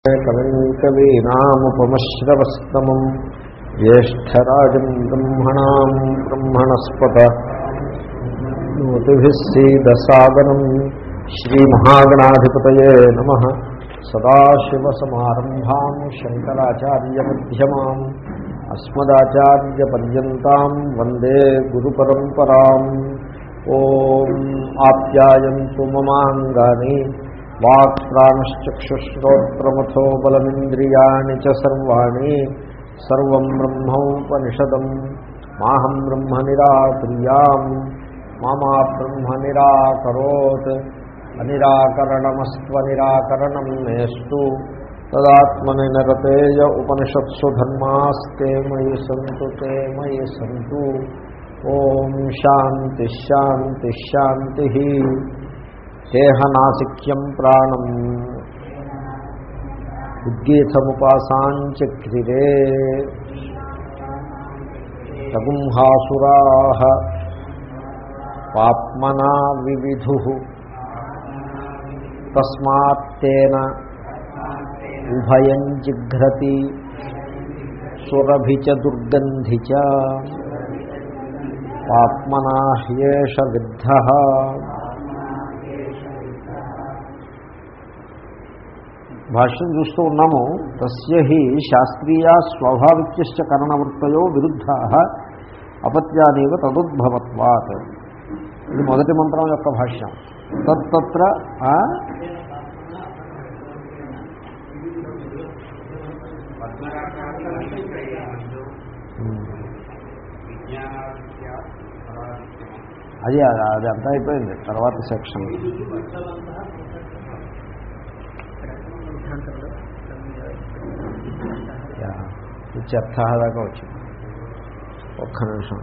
కవికవీనాముపమశ్రవస్తమం జ్యేష్టరాజం బ్రహ్మణాం బ్రహ్మణస్పత నోతిభిः సీదసాదనం శ్రీమహాగణాధిపతయే నమ సదాశివసమారంభాం శంకరాచార్యమధ్యమాం అస్మదాచార్యపర్యంతం వందే గురుపరంపరాం ఓం ఆప్యాయంతు మమాంగాని వాక్ప్రాణశ్చక్షుశ్రోత్రమథో బలమింద్రియాణి చ సర్వాణి సర్వం బ్రహ్మోపనిషదం మాహం బ్రహ్మ నిరాకుర్యాం మామా బ్రహ్మ నిరాకరోత్ అనిరాకరణమస్త్వనిరాకరణం మేస్తు తదాత్మని నిరతేయ ఉపనిషత్సు ధర్మాస్తే మయి సంతు తే మయి సంతు ఓం శాంతి శాంతి శాంతి దేహనాసిక్యం ప్రాణం ఉద్గీతముపాసాంచక్రిరే తగుంహాసురా పాప్మనా వివిధు తస్మాత్తేన ఉభయం జిఘ్రతి సురభి చ దుర్గంధి చ పాప్మనా హ్యేష విద్ధ భాష్యం చూస్తూ ఉన్నాము తస్య హి శాస్త్రీయ స్వాభావిక్యశ్చ కరణవృత్తయో విరుద్ధ అపత్యాదేవ తదుద్భవత్వాత్ ఇది మొదటి మంత్రం యొక్క భాష్యం తత్ర అది అది అంతా అయిపోయింది తర్వాత సెక్షన్ ఇత్యర్థ దాకా వచ్చింది ఒక్క నిమిషం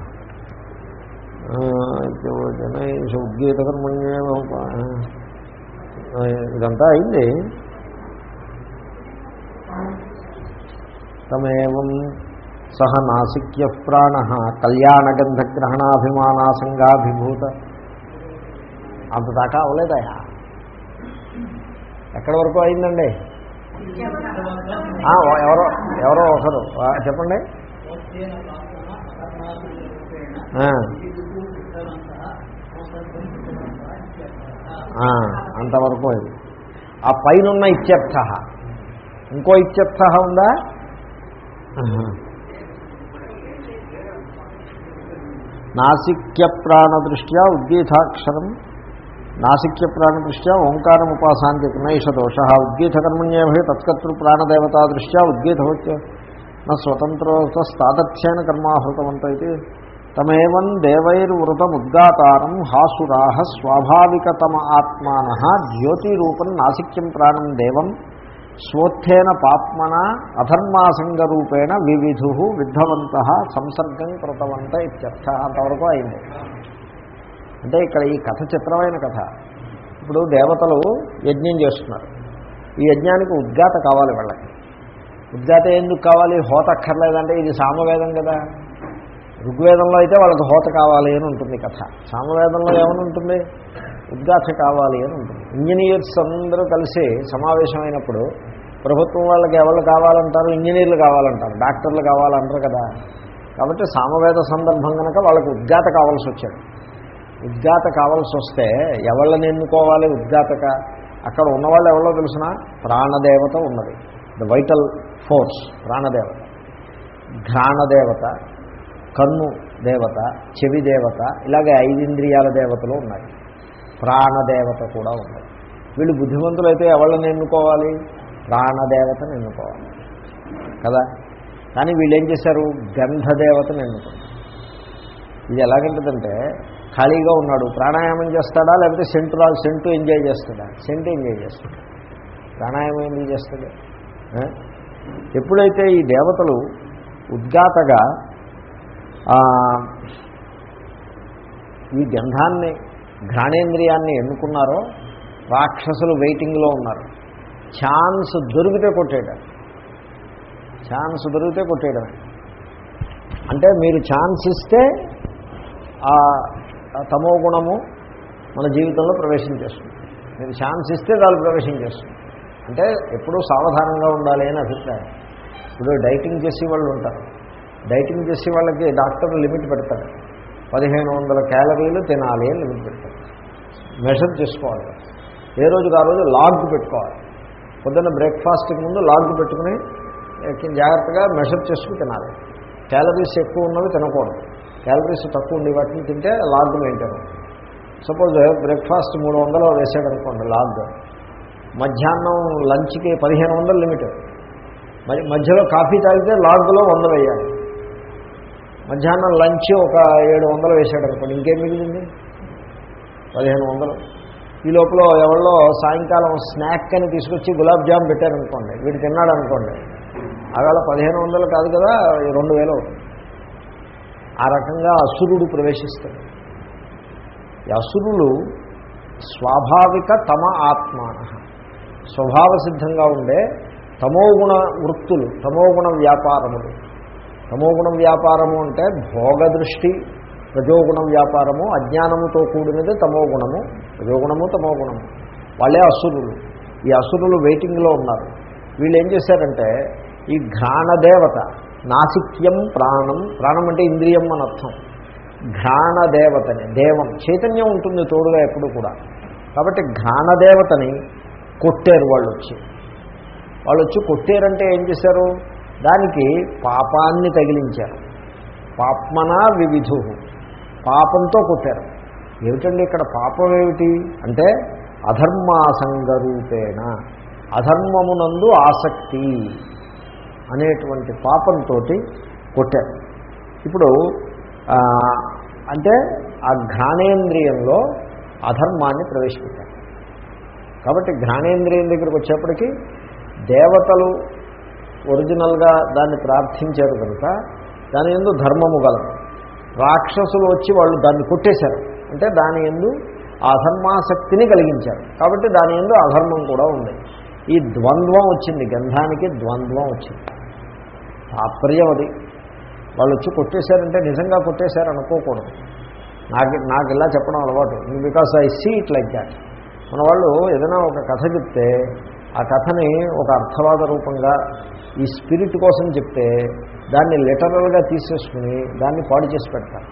ఉద్గీతకర్మణ్యే ఇదంతా అయింది తమేవం సహ నాసిక్య ప్రాణ కళ్యాణగంధగ్రహణాభిమానాసంగాభిభూత అంత దాకా అవలేదయా ఎక్కడి వరకు అయిందండి ఎవరో ఎవరో ఒకరు చెప్పండి అంతవరకు అయింది ఆ పైన ఇత్యర్థ ఇంకో ఇత్యర్థ ఉందా నాసిక్య ప్రాణదృష్ట్యా ఉద్గీతాక్షరం నాసిక్య ప్రాణదృష్ట్యా ఓంకారం ఉపాసాంతి నైష దోష ఉద్గీతకర్మణ్యేభే తత్కర్తృ ప్రాణదేవతా దృష్ట్యా ఉద్గీతవత్య నా స్వతంత్రతాదర్థ్యేన కర్మాహృతవంత ఇది తమేవం దేవైర్వృతముద్గాతారం హాసురా స్వాభావికతమ ఆత్మాన జ్యోతిరూపం నాసిక్యం ప్రాణం దేవం స్వోత్థేన పాప్మన అధర్మాసంగరూపేణ వివిధు విద్ధవంత సంసర్గం కృతవంత ఇత్యర్థ అంతవరకు అయింది అంటే ఇక్కడ ఈ కథ చిత్రమైన కథ ఇప్పుడు దేవతలు యజ్ఞం చేస్తున్నారు ఈ యజ్ఞానికి ఉద్గాత కావాలి వాళ్ళకి ఉద్గాత ఎందుకు కావాలి హోత అక్కర్లేదంటే ఇది సామవేదం కదా ఋగ్వేదంలో అయితే వాళ్ళకి హోత కావాలి అని ఉంటుంది కథ సామవేదంలో ఏమని ఉంటుంది ఉద్గాత కావాలి అని ఉంటుంది ఇంజనీర్స్ అందరూ కలిసి సమావేశమైనప్పుడు ప్రభుత్వం వాళ్ళకి ఎవరు కావాలంటారు ఇంజనీర్లు కావాలంటారు డాక్టర్లు కావాలంటారు కదా కాబట్టి సామవేద సందర్భం కనుక వాళ్ళకి ఉద్గాత కావాల్సి వచ్చాడు ఉద్గాత కావాల్సి వస్తే ఎవళ్ళని ఎన్నుకోవాలి ఉద్గాతక అక్కడ ఉన్నవాళ్ళు ఎవరో తెలిసిన ప్రాణదేవత ఉన్నది ద వైటల్ ఫోర్స్ ప్రాణదేవత ఘ్రాణదేవత కన్ను దేవత చెవి దేవత ఇలాగే ఐదింద్రియాల దేవతలు ఉన్నాయి ప్రాణదేవత కూడా ఉంది వీళ్ళు బుద్ధిమంతులు అయితే ఎవళ్ళని ఎన్నుకోవాలి ప్రాణదేవతను ఎన్నుకోవాలి కదా కానీ వీళ్ళు ఏం చేశారు గంధదేవతను ఎన్నుకున్నారు ఇది ఎలాగంటుందంటే ఖాళీగా ఉన్నాడు ప్రాణాయామం చేస్తాడా లేకపోతే సెంటు రా సెంటు ఎంజాయ్ చేస్తాడా సెంటు ఎంజాయ్ చేస్తాడు ప్రాణాయామం ఎంజాయ్ చేస్తాడు ఎప్పుడైతే ఈ దేవతలు ఉద్గాతగా ఈ గంధాన్ని ఘ్రాణేంద్రియాన్ని ఎన్నుకున్నారో రాక్షసులు వెయిటింగ్లో ఉన్నారు ఛాన్స్ దొరికితే కొట్టేయడం ఛాన్స్ దొరికితే కొట్టేయడమే అంటే మీరు ఛాన్స్ ఇస్తే ఆ తమో గుణము మన జీవితంలో ప్రవేశించేస్తుంది మీరు ఛాన్స్ ఇస్తే దాన్ని ప్రవేశించేస్తుంది అంటే ఎప్పుడూ సావధానంగా ఉండాలి అని అభిప్రాయం ఇప్పుడు డైటింగ్ చేసే వాళ్ళు ఉంటారు డైటింగ్ చేసే వాళ్ళకి డాక్టర్ లిమిట్ పెడతాడు పదిహేను వందల క్యాలరీలు తినాలి అని లిమిట్ పెడతాడు మెషర్ చేసుకోవాలి ఏ రోజుకి ఆ రోజు లాగ్ పెట్టుకోవాలి పొద్దున్న బ్రేక్ఫాస్ట్కి ముందు లాగ్ పెట్టుకుని జాగ్రత్తగా మెషర్ చేసుకుని తినాలి క్యాలరీస్ ఎక్కువ ఉన్నవి తినకూడదు క్యాలరీస్ తక్కువ ఉండే వాటిని తింటే లాగ్ మెయింటైన్ సపోజ్ బ్రేక్ఫాస్ట్ మూడు వందలు వేసాడు అనుకోండి లాగ్ మధ్యాహ్నం లంచ్కి పదిహేను వందలు లిమిట్ మరి మధ్యలో కాఫీ తాగితే లాగ్లో వంద వేయాలి మధ్యాహ్నం లంచ్ ఒక ఏడు వందలు వేసాడు అనుకోండి ఇంకేం మిగిలింది పదిహేను వందలు ఈ లోపల ఎవరిలో సాయంకాలం స్నాక్ అని తీసుకొచ్చి గులాబ్ జామ్ పెట్టారనుకోండి వీడు తిన్నాడు అనుకోండి అవేళ పదిహేను వందలు కాదు కదా రెండు వేలు అవుతుంది ఆ రకంగా అసురుడు ప్రవేశిస్తాడు ఈ అసురులు స్వాభావిక తమ ఆత్మాన స్వభావ సిద్ధంగా ఉండే తమోగుణ వృత్తులు తమోగుణ వ్యాపారములు తమోగుణ వ్యాపారము అంటే భోగ దృష్టి రజోగుణ వ్యాపారము అజ్ఞానముతో కూడినది తమోగుణము రజోగుణము తమోగుణము వాళ్ళే అసురులు ఈ అసురులు వెయిటింగ్లో ఉన్నారు వీళ్ళు ఏం చేశారంటే ఈ ఘ్రాణదేవత నాసిక్యం ప్రాణం ప్రాణం అంటే ఇంద్రియం అని అర్థం ఘ్రాణదేవతని దేవం చైతన్యం ఉంటుంది తోడుగా ఎప్పుడు కూడా కాబట్టి ఘ్రాణదేవతని కొట్టారు వాళ్ళు వచ్చి వాళ్ళు వచ్చి కొట్టారంటే ఏం చేశారు దానికి పాపాన్ని తగిలించారు పాప్మనా వివిధు పాపంతో కొట్టారు ఏమిటండి ఇక్కడ పాపం ఏమిటి అంటే అధర్మాసంగరూపేణ అధర్మమునందు ఆసక్తి అనేటువంటి పాపంతో కొట్టారు ఇప్పుడు అంటే ఆ ఘ్రాణేంద్రియంలో అధర్మాన్ని ప్రవేశపెట్టారు కాబట్టి ఘ్రాణేంద్రియం దగ్గరికి వచ్చేప్పటికీ దేవతలు ఒరిజినల్గా దాన్ని ప్రార్థించారు కనుక దాని ఎందు ధర్మము గలదు రాక్షసులు వచ్చి వాళ్ళు దాన్ని కొట్టేశారు అంటే దాని ఎందు అధర్మాసక్తిని కలిగించారు కాబట్టి దాని ఎందు అధర్మం కూడా ఉంది ఈ ద్వంద్వం వచ్చింది గంధానికి ద్వంద్వం వచ్చింది తాత్పర్యం అది వాళ్ళు వచ్చి కొట్టేశారంటే నిజంగా కొట్టేశారు అనుకోకూడదు నాకు నాకు ఇలా చెప్పడం అలవాటు because I see it like that మన వాళ్ళు ఏదైనా ఒక కథ చెప్తే ఆ కథని ఒక అర్థవాద రూపంగా ఈ స్పిరిట్ కోసం చెప్తే దాన్ని లిటరల్గా తీసేసుకుని దాన్ని పాడు చేసి పెడతారు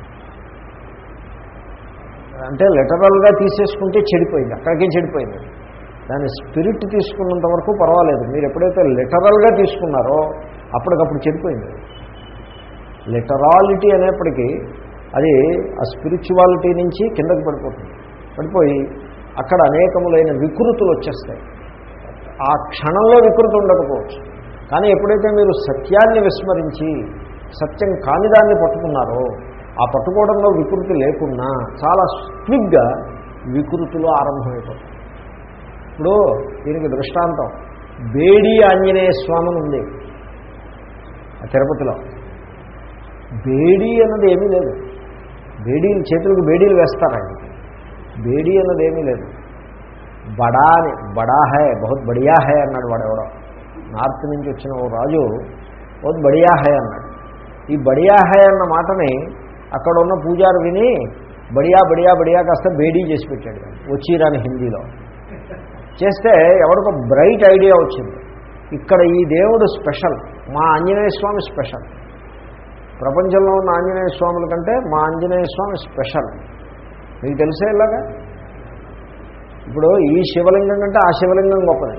అంటే లిటరల్గా తీసేసుకుంటే చెడిపోయింది అక్కడికే చెడిపోయింది దాని స్పిరిట్ తీసుకున్నంత వరకు పర్వాలేదు మీరు ఎప్పుడైతే లిటరల్గా తీసుకున్నారో అప్పటికప్పుడు చెడిపోయింది లిటరాలిటీ అనేప్పటికీ అది ఆ స్పిరిచువాలిటీ నుంచి కిందకి పడిపోతుంది పడిపోయి అక్కడ అనేకములైన వికృతులు వచ్చేస్తాయి ఆ క్షణంలో వికృతి ఉండకపోవచ్చు కానీ ఎప్పుడైతే మీరు సత్యాన్ని విస్మరించి సత్యం కాని దాన్ని పట్టుకున్నారో ఆ పట్టుకోవడంలో వికృతి లేకున్నా చాలా స్విగ్గా వికృతులు ఆరంభమైపోతాయి ఇప్పుడు దీనికి దృష్టాంతం బేడీ ఆంజనేయ స్వామి ఉంది తిరుపతిలో బేడీ అన్నది ఏమీ లేదు బేడీలు చేతులకు బేడీలు వేస్తారు ఆయనకి బేడీ అన్నది ఏమీ లేదు బడా అని బడా హై బహుత్ బడియా హై అన్నాడు వాడు ఎవడో నార్త్ నుంచి వచ్చిన ఓ రాజు బహుత్ బడియా హై అన్నాడు ఈ బడియా హై అన్న మాటని అక్కడ ఉన్న పూజారు విని బడియా బడియా బడియా కాస్త బేడీ చేసి పెట్టాడు వచ్చిరాని హిందీలో చేస్తే ఎవరికో బ్రైట్ ఐడియా వచ్చింది ఇక్కడ ఈ దేవుడు స్పెషల్ మా ఆంజనేయ స్వామి స్పెషల్ ప్రపంచంలో ఉన్న ఆంజనేయ స్వాముల కంటే మా ఆంజనేయ స్వామి స్పెషల్ మీకు తెలిసే ఇలాగా ఇప్పుడు ఈ శివలింగం కంటే ఆ శివలింగం గొప్పది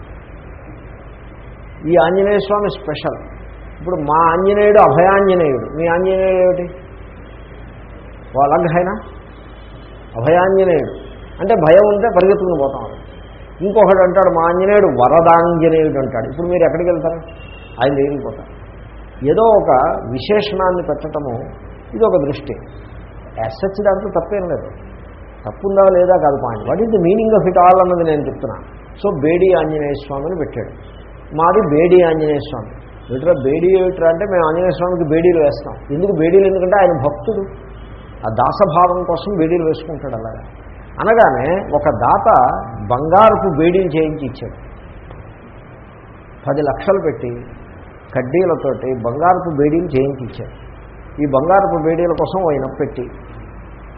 ఈ ఆంజనేయ స్వామి స్పెషల్ ఇప్పుడు మా ఆంజనేయుడు అభయాంజనేయుడు మీ ఆంజనేయుడు ఏమిటి ఓ అలగ్హైనా అభయాంజనేయుడు అంటే భయం ఉంటే పరిగెత్తుకుని పోతాం ఇంకొకడు అంటాడు మా ఆంజనేయుడు వరదాంజనేయుడు అంటాడు ఇప్పుడు మీరు ఎక్కడికి వెళ్తారు ఆయన దగ్గరికి పోతారు ఏదో ఒక విశేషణాన్ని పెట్టడము ఇది ఒక దృష్టి ఎస్హెచ్ దాంట్లో తప్పేం లేదు తప్పుందా లేదా కాదు point what is the meaning of it all అన్నది నేను చెప్తున్నా సో బేడీ ఆంజనేయ స్వామిని పెట్టాడు మాది బేడీ ఆంజనేయ స్వామి ఏమిట్రా బేడీ ఏమిట్రా అంటే మేము ఆంజనేయ స్వామికి బేడీలు వేస్తాం ఎందుకు బేడీలు ఎందుకంటే ఆయన భక్తుడు ఆ దాసభావం కోసం బేడీలు వేసుకుంటాడు అలాగా అనగానే ఒక దాత బంగారపు బేడీలు చేయించి ఇచ్చాడు పది లక్షలు పెట్టి కడ్డీలతోటి బంగారపు బేడీలు చేయించి ఇచ్చాడు ఈ బంగారపు బేడీల కోసం ఆయన పెట్టి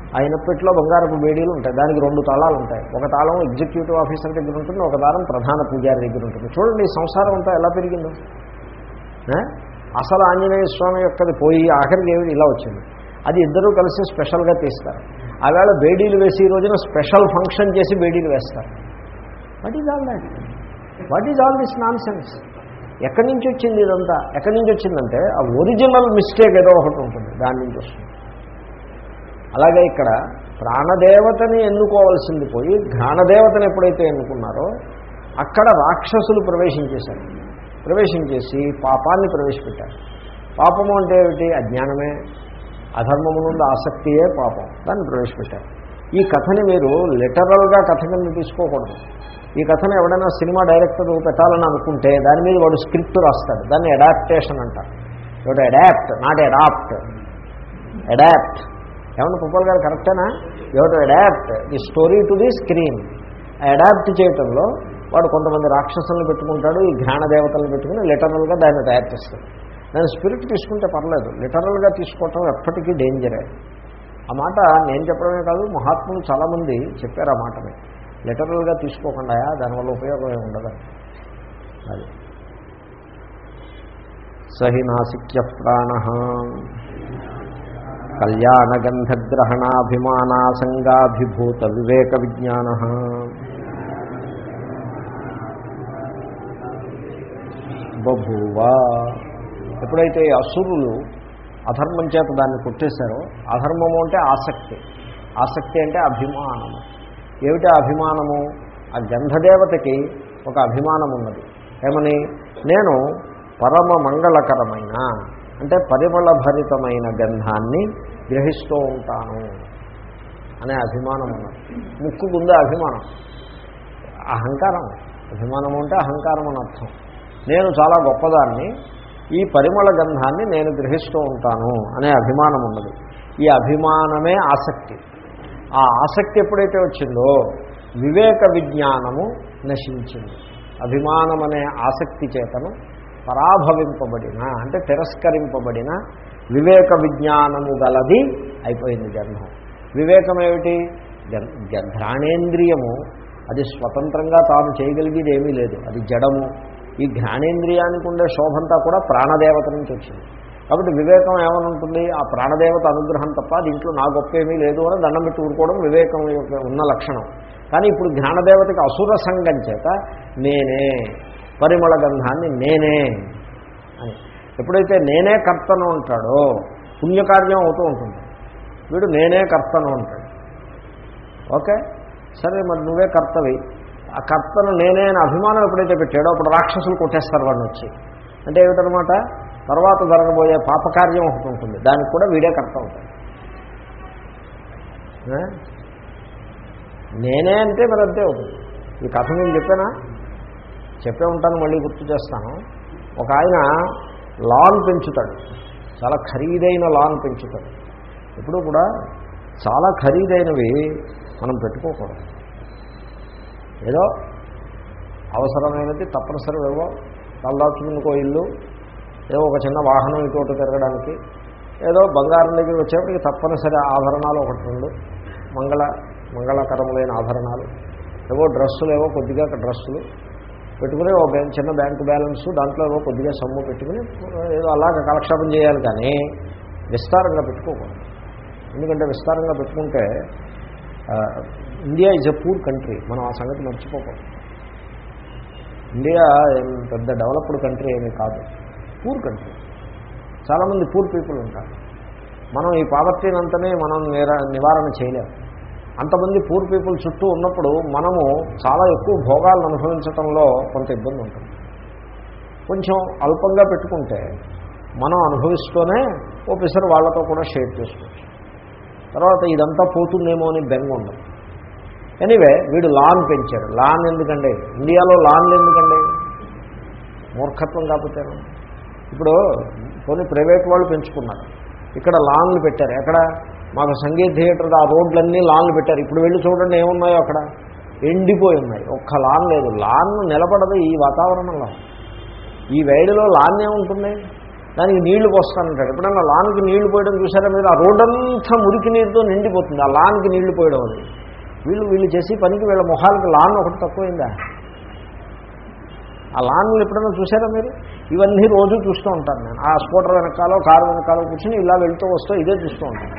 ఆ ఇనపెట్లో బంగారపు బేడీలు ఉంటాయి దానికి రెండు తాళాలు ఉంటాయి ఒక తాళం ఎగ్జిక్యూటివ్ ఆఫీసర్ దగ్గర ఉంటుంది ఒక తాళం ప్రధాన పూజారి దగ్గర ఉంటుంది చూడండి ఈ సంసారం అంతా ఎలా పెరిగిందో ఏ? అసలు ఆంజనేయ స్వామి యొక్కది పోయి ఆఖరికి ఏమిటి ఇలా వచ్చింది అది ఇద్దరూ కలిసి స్పెషల్గా తీస్తారు ఆవేళ బేడీలు వేసి ఈ రోజున స్పెషల్ ఫంక్షన్ చేసి బేడీలు వేస్తారు what is all that what is all this nonsense ఎక్కడి నుంచి వచ్చింది ఇదంతా ఎక్కడి నుంచి వచ్చిందంటే ఆ ఒరిజినల్ మిస్టేక్ ఏదో ఒకటి ఉంటుంది దాని నుంచి వస్తుంది అలాగే ఇక్కడ ప్రాణదేవతని ఎన్నుకోవాల్సింది పోయి ఘానదేవతని ఎప్పుడైతే ఎన్నుకున్నారో అక్కడ రాక్షసులు ప్రవేశించేశారు ప్రవేశించేసి పాపాన్ని ప్రవేశపెట్టారు పాపము అంటే ఏమిటి అజ్ఞానమే అధర్మము నుండి ఆసక్తియే పాపం దాన్ని ప్రవేశపెట్టారు ఈ కథని మీరు లిటరల్గా కథ కింద తీసుకోకూడదు ఈ కథను ఎవడైనా సినిమా డైరెక్టర్ పెట్టాలని అనుకుంటే దాని మీద వాడు స్క్రిప్ట్ రాస్తాడు దాన్ని అడాప్టేషన్ అంటారు ఒకటి అడాప్ట్ నాట్ అడాప్ట్ అడాప్ట్ ఏమన్నా పుప్పల్ గారు కరెక్టేనా ఎవరు adapt the story to the screen adapt చేయటంలో వాడు కొంతమంది రాక్షసులను పెట్టుకుంటాడు ఈ ఘ్రాణ దేవతలను పెట్టుకుని లిటరల్గా దాన్ని తయారు చేస్తాడు దాని స్పిరిట్ తీసుకుంటే పర్లేదు లిటరల్గా తీసుకోవటం ఎప్పటికీ డేంజరే ఆ మాట నేను చెప్పడమే కాదు మహాత్ములు చాలామంది చెప్పారు ఆ మాటని లిటరల్గా తీసుకోకుండా దానివల్ల ఉపయోగం ఏమి ఉండదు అది సహి నాసిక్య ప్రాణ కళ్యాణగంధగ్రహణాభిమానాసంగాభిభూత వివేక విజ్ఞాన బభూవ ఎప్పుడైతే ఈ అసురులు అధర్మం చేత దాన్ని కొట్టేశారో అధర్మము అంటే ఆసక్తి ఆసక్తి అంటే అభిమానము ఏమిటి అభిమానము ఆ గంధదేవతకి ఒక అభిమానం ఉన్నది ఏమని నేను పరమ మంగళకరమైన అంటే పరిమళభరితమైన గంధాన్ని గ్రహిస్తూ ఉంటాను అనే అభిమానం ఉన్నది ముక్కుకుందే అభిమానం అహంకారం అభిమానం అంటే అహంకారం అని అర్థం నేను చాలా గొప్పదాన్ని ఈ పరిమళ గంధాన్ని నేను గ్రహిస్తూ ఉంటాను అనే అభిమానం ఉన్నది ఈ అభిమానమే ఆసక్తి ఆ ఆసక్తి ఎప్పుడైతే వచ్చిందో వివేక విజ్ఞానము నశించింది అభిమానం అనే ఆసక్తి చేతను పరాభవింపబడిన అంటే తిరస్కరింపబడిన వివేక విజ్ఞానము గలది అయిపోయింది గంధం వివేకం ఏమిటి గ- గ- ఘ్రాణేంద్రియము అది స్వతంత్రంగా తాను చేయగలిగేది ఏమీ లేదు అది జడము ఈ ఘ్రాణేంద్రియానికి ఉండే శోభంతా కూడా ప్రాణదేవత నుంచి వచ్చింది కాబట్టి వివేకం ఏమనుంటుంది ఆ ప్రాణదేవత అనుగ్రహం తప్ప దీంట్లో నా గొప్ప ఏమీ లేదు అని దండం పెట్టి ఊరుకోవడం వివేకం యొక్క ఉన్న లక్షణం కానీ ఇప్పుడు జ్ఞానదేవతకి అసుర సంఘం చేత నేనే పరిమళ గంధాన్ని నేనే అని ఎప్పుడైతే నేనే కర్తను ఉంటాడో పుణ్యకార్యం అవుతూ ఉంటుంది వీడు నేనే కర్తను ఉంటాడు ఓకే సరే మరి నువ్వే కర్తవి ఆ కర్తను నేనే అని అభిమానం ఎప్పుడైతే పెట్టాడో అప్పుడు రాక్షసులు కొట్టేస్తారు వాడిని వచ్చి అంటే ఏమిటనమాట తర్వాత జరగబోయే పాపకార్యం ఒకటి ఉంటుంది దానికి కూడా వీడే కర్త అవుతాడు ఏ? నేనే అంటే మరి అంతే అవుతుంది ఈ కథ నేను చెప్పానా చెప్పే ఉంటాను మళ్ళీ గుర్తు చేస్తాను ఒక ఆయన లాన్ పెంచుతాడు చాలా ఖరీదైన లాన్ పెంచుతాడు ఎప్పుడూ కూడా చాలా ఖరీదైనవి మనం పెట్టుకోకూడదు ఏదో అవసరమైనది తప్పనిసరి ఏవో తలదాచుకునికో ఇల్లు ఏదో ఒక చిన్న వాహనం ఇటు తిరగడానికి ఏదో బంగారం దగ్గర వచ్చేప్పటికి తప్పనిసరి ఆభరణాలు ఒకటి రెండు మంగళ మంగళకరములైన ఆభరణాలు ఏవో డ్రెస్సులు ఏవో కొద్దిగా డ్రెస్సులు పెట్టుకుని ఓ బ్యాంక్ చిన్న బ్యాంకు బ్యాలెన్స్ దాంట్లో ఏవో కొద్దిగా సొమ్ము పెట్టుకుని ఏదో అలాగ కాలక్షేపం చేయాలి కానీ విస్తారంగా పెట్టుకోకూడదు ఎందుకంటే విస్తారంగా పెట్టుకుంటే ఆ, India is a poor country మనం ఆ సంగతి మర్చిపోకూడదు ఇండియా ఏం పెద్ద డెవలప్డ్ కంట్రీ ఏమీ కాదు పూర్ కంట్రీ చాలామంది పూర్ పీపుల్ ఉంటారు మనం ఈ పావర్టీని అంతనే మనం నిరా నివారణ చేయలేము అంతమంది పూర్ పీపుల్ చుట్టూ ఉన్నప్పుడు మనము చాలా ఎక్కువ భోగాలను అనుభవించడంలో కొంత ఇబ్బంది ఉంటుంది కొంచెం అల్పంగా పెట్టుకుంటే మనం అనుభవిస్తూనే ఓ పిసరు వాళ్ళతో కూడా షేర్ చేసుకోవచ్చు తర్వాత ఇదంతా పోతుందేమో అని బెంగ ఉండదు ఎనీవే వీడు లాన్ పెంచాడు లాన్ ఎందుకండి ఇండియాలో లాన్లు ఎందుకండి మూర్ఖత్వం కాకపోతే ఇప్పుడు కొన్ని ప్రైవేట్ వాళ్ళు పెంచుకున్నారు ఇక్కడ లాన్లు పెట్టారు ఎక్కడ మాకు సంగీత థియేటర్ ఆ రోడ్లన్నీ లాన్లు పెట్టారు ఇప్పుడు వెళ్ళి చూడండి ఏమున్నాయో అక్కడ ఎండిపోయి ఉన్నాయి ఒక్క లాన్ లేదు లాన్ నిలబడదు ఈ వాతావరణంలో ఈ వేడిలో లాన్ ఏముంటుంది దానికి నీళ్లు పోస్తానంటాడు ఎప్పుడన్నా లాన్కి నీళ్లు పోయడం చూసారా మీరు ఆ రోడ్డంతా మురికి నీరుతో నిండిపోతుంది ఆ లాన్కి నీళ్లు పోయడం అది వీళ్ళు వీళ్ళు చేసి పనికి వీళ్ళ మొహాలకి లాన్ ఒకటి తక్కువైందా ఆ లాన్లు ఎప్పుడైనా చూసారా మీరు ఇవన్నీ రోజు చూస్తూ ఉంటాను నేను ఆ స్కూటర్ వెనకాలో కారు వెనకాలో కూర్చుని ఇలా వెళ్తూ వస్తూ ఇదే చూస్తూ ఉంటాను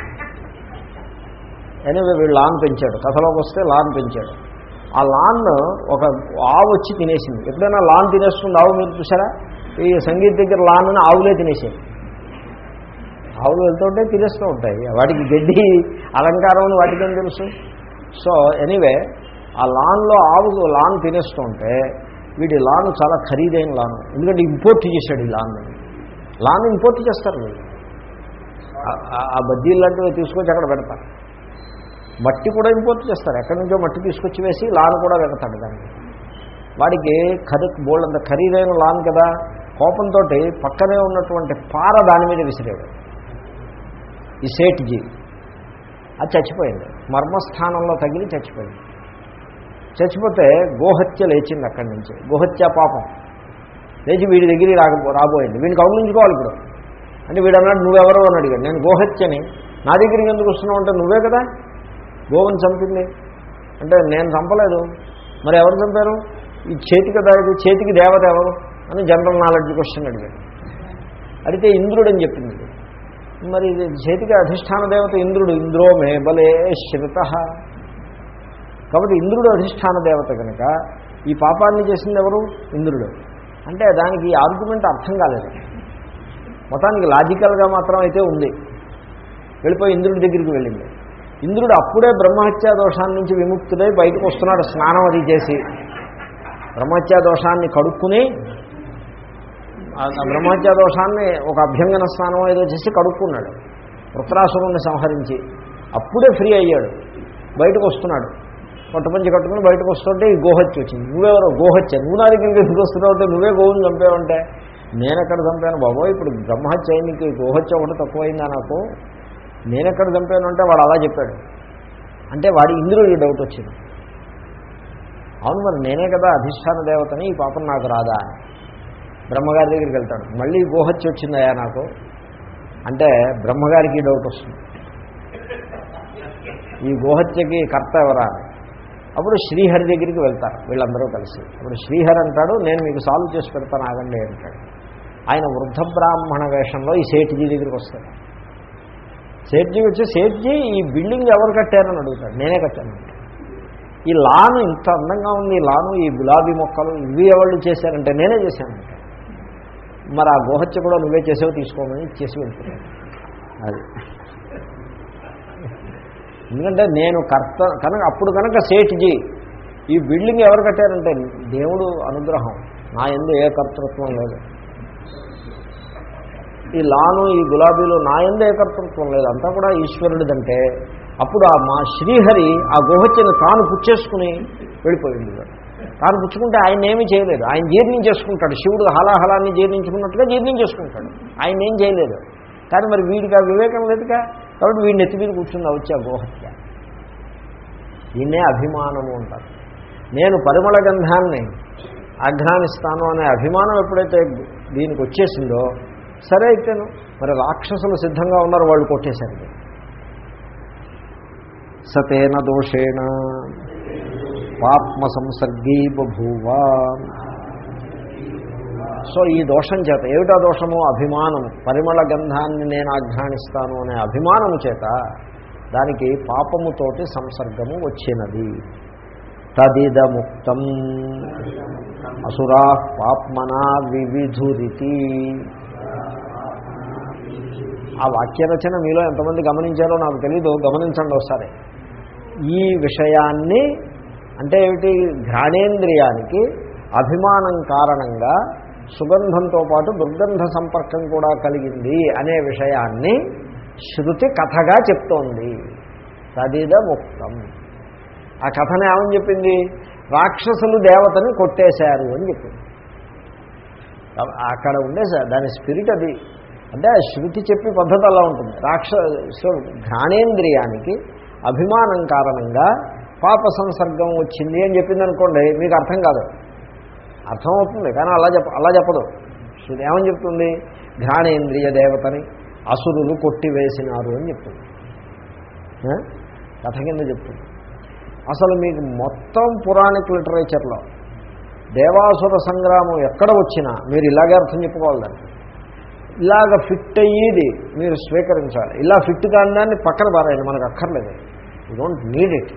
ఎనివే వీళ్ళు లాన్ పెంచాడు కథలోకి వస్తే లాన్ పెంచాడు ఆ లాన్ ఒక ఆవు వచ్చి తినేసింది ఎప్పుడైనా లాన్ తినేస్తుంది ఆవు మీరు చూసారా ఈ సంగీత్ దగ్గర లాన్ ఆవులే తినేసాయి ఆవులు వెళ్తుంటే తినేస్తూ ఉంటాయి వాటికి గడ్డి అలంకారం అని వాటికి ఏం తెలుసు సో ఎనీవే ఆ లాన్లో ఆవు లాన్ తినేస్తూ ఉంటే వీడి లాన్ చాలా ఖరీదైన లాన్ ఎందుకంటే ఇంపోర్ట్ చేశాడు ఈ లాన్ లాన్ ఇంపోర్ట్ చేస్తారు వీళ్ళు ఆ- ఆ- ఆ బద్దీలు లాంటివి తీసుకొచ్చి అక్కడ పెడతారు మట్టి కూడా ఇంపోర్ట్ చేస్తారు ఎక్కడి నుంచో మట్టి తీసుకొచ్చి వేసి లాన్ కూడా పెడతాడు దాన్ని వాడికి ఖరీ బోల్డ్ అంత ఖరీదైన లాన్ కదా కోపంతో పక్కనే ఉన్నటువంటి పార దాని మీద విసిరాడు ఈ సేట్జీ అది చచ్చిపోయింది మర్మస్థానంలో తగిలి చచ్చిపోయింది చచ్చిపోతే గోహత్య లేచింది అక్కడి నుంచి గోహత్య పాపం లేచి వీడి దగ్గరికి రాకపో రాబోయింది వీడిని కౌగులించుకోవాలి ఇప్పుడు అంటే వీడు అన్నాడు నువ్వెవరో అని అడిగాడు నేను గోహత్యని నా దగ్గరికి ఎందుకు వస్తున్నావు అంటే నువ్వే కదా గోవుని చంపింది అంటే నేను చంపలేదు మరి ఎవరు చంపారు ఈ చేతి కదా ఇది చేతికి దేవత ఎవరు అని జనరల్ నాలెడ్జ్ క్వశ్చన్ అడిగాడు అడిగితే ఇంద్రుడు అని చెప్పింది ఇది. మరి ఇది చేతికి అధిష్టాన దేవత ఇంద్రుడు ఇంద్రో మే బలే శ్రిత కాబట్టి ఇంద్రుడు అధిష్టాన దేవత కనుక ఈ పాపాన్ని చేసింది ఎవరు ఇంద్రుడు అంటే దానికి ఈ ఆర్గ్యుమెంట్ అర్థం కాలేదు మొత్తానికి లాజికల్గా మాత్రం అయితే ఉంది వెళ్ళిపోయి ఇంద్రుడి దగ్గరికి వెళ్ళింది ఇంద్రుడు అప్పుడే బ్రహ్మహత్యా దోషాన్ని నుంచి విముక్తుడై బయటకు వస్తున్నాడు స్నానం అది చేసి బ్రహ్మహత్యా దోషాన్ని కడుక్కుని ఆ బ్రహ్మహత్యా దోషాన్ని ఒక అభ్యంగన స్నానం ఏదో చేసి కడుక్కున్నాడు వృత్రాసురుణ్ణి సంహరించి అప్పుడే ఫ్రీ అయ్యాడు బయటకు వస్తున్నాడు పట్టుపంచి కట్టుకుని బయటకు వస్తుంటే ఈ గోహత్య వచ్చింది నువ్వెవరో గోహత్య నువ్వు నా దగ్గరికి ఎందుకు వస్తున్నావు అంటే నువ్వే గోవుని చంపావంటే నేనెక్కడ చంపాను బాబోయ్ ఇప్పుడు బ్రహ్మహత్య నీకు ఈ గోహత్య ఒకటి తక్కువైందా నాకు నేనెక్కడ చంపాను అంటే వాడు అలా చెప్పాడు అంటే వాడి ఇంద్రుడికి డౌట్ వచ్చింది అవును మరి నేనే కదా అధిష్టాన దేవతని ఈ పాపం నాకు రాదా అని బ్రహ్మగారి దగ్గరికి వెళ్తాడు మళ్ళీ గోహత్య వచ్చిందయా నాకు అంటే బ్రహ్మగారికి డౌట్ వస్తుంది ఈ గోహత్యకి కర్త ఎవరా అని అప్పుడు శ్రీహరి దగ్గరికి వెళ్తారు వీళ్ళందరూ కలిసి అప్పుడు శ్రీహరి అంటాడు నేను మీకు సాల్వ్ చేసి పెడతాను ఆగండి అంటాడు ఆయన వృద్ధ బ్రాహ్మణ వేషంలో ఈ సేఠ్జీ దగ్గరికి వస్తాడు సేఠ్జీ వచ్చి సేఠ్జీ ఈ బిల్డింగ్ ఎవరు కట్టారని అడుగుతాడు నేనే కట్టాను ఈ లాను ఇంత అందంగా ఉంది ఈ లాను ఈ గులాబీ మొక్కలు ఇవి ఎవరు చేశారంటే నేనే చేశాను మరి ఆ గోహత్య కూడా నువ్వే చేసావు తీసుకోమని చేసి వెళ్తున్నాను అది ఎందుకంటే నేను కర్త కనుక అప్పుడు కనుక సేఠ్జీ ఈ బిల్డింగ్ ఎవరు కట్టారంటే దేవుడు అనుగ్రహం నా ఎందు ఏ కర్తృత్వం లేదు ఈ లాను ఈ గులాబీలు నా ఎందు ఏ కర్తృత్వం లేదు అంతా కూడా ఈశ్వరుడిదంటే అప్పుడు ఆ మా శ్రీహరి ఆ గుహత్యను తాను పుచ్చేసుకుని వెళ్ళిపోయింది వాడు. తాను పుచ్చుకుంటే ఆయన ఏమీ చేయలేదు ఆయన జీర్ణించేసుకుంటాడు శివుడు హలాహలాన్ని జీర్ణించుకున్నట్టుగా జీర్ణించేసుకుంటాడు ఆయన ఏం చేయలేదు కానీ మరి వీడికి ఆ వివేకం లేదుగా కాబట్టి వీడిని ఎత్తి మీద కూర్చుందా వచ్చి ఆ గోహత్య దీన్నే అభిమానము అంటారు నేను పరిమళ గంధాన్ని ఆఘ్రానిస్తాను అనే అభిమానం ఎప్పుడైతే దీనికి వచ్చేసిందో సరే అయితేను మరి రాక్షసులు సిద్ధంగా ఉన్నారు వాళ్ళు కొట్టేశారు దీన్ని. సతేన దోషేణ పాప్మ సంసర్గీ బభూవా సో ఈ దోషం చేత ఏమిటా దోషము అభిమానము పరిమళ గంధాన్ని నేను ఆఘ్రానిస్తాను అనే అభిమానము చేత దానికి పాపముతోటి సంసర్గము వచ్చినది తదిదముక్తం అసురా పాప్మనా వివిధురితి ఆ వాక్యరచన మీలో ఎంతమంది గమనించారో నాకు తెలీదు గమనించండి ఒకసారి ఈ విషయాన్ని అంటే ఏమిటి ఘ్రాణేంద్రియానికి అభిమానం కారణంగా సుగంధంతో పాటు దుర్గంధ సంపర్కం కూడా కలిగింది అనే విషయాన్ని శృతి కథగా చెప్తోంది తదిద ముక్తం ఆ కథను ఏమని చెప్పింది రాక్షసులు దేవతని కొట్టేశారు అని చెప్పింది అక్కడ ఉండే సార్ దాని స్పిరిట్ అది అంటే ఆ శృతి చెప్పి పద్ధతి అలా ఉంటుంది రాక్ష సో ఘ్రాణేంద్రియానికి అభిమానం కారణంగా పాప సంసర్గం వచ్చింది అని చెప్పింది అనుకోండి మీకు అర్థం కాదు అర్థమవుతుంది కానీ అలా చెప్ప అలా చెప్పదు శృతి ఏమని చెప్తుంది ఘ్రాణేంద్రియ దేవతని అసురులు కొట్టివేసినారు అని చెప్తుంది ఆ? కథ కింద చెప్తుంది అసలు మీకు మొత్తం పురాణిక్ లిటరేచర్లో దేవాసుర సంగ్రామం ఎక్కడ వచ్చినా మీరు ఇలాగే అర్థం చెప్పుకోవాలి దాన్ని ఇలాగ ఫిట్ అయ్యేది మీరు స్వీకరించాలి ఇలా ఫిట్ కాని దాన్ని పక్కన పారాయండి మనకు అక్కర్లేదు యూ డోంట్ నీడ్ ఇట్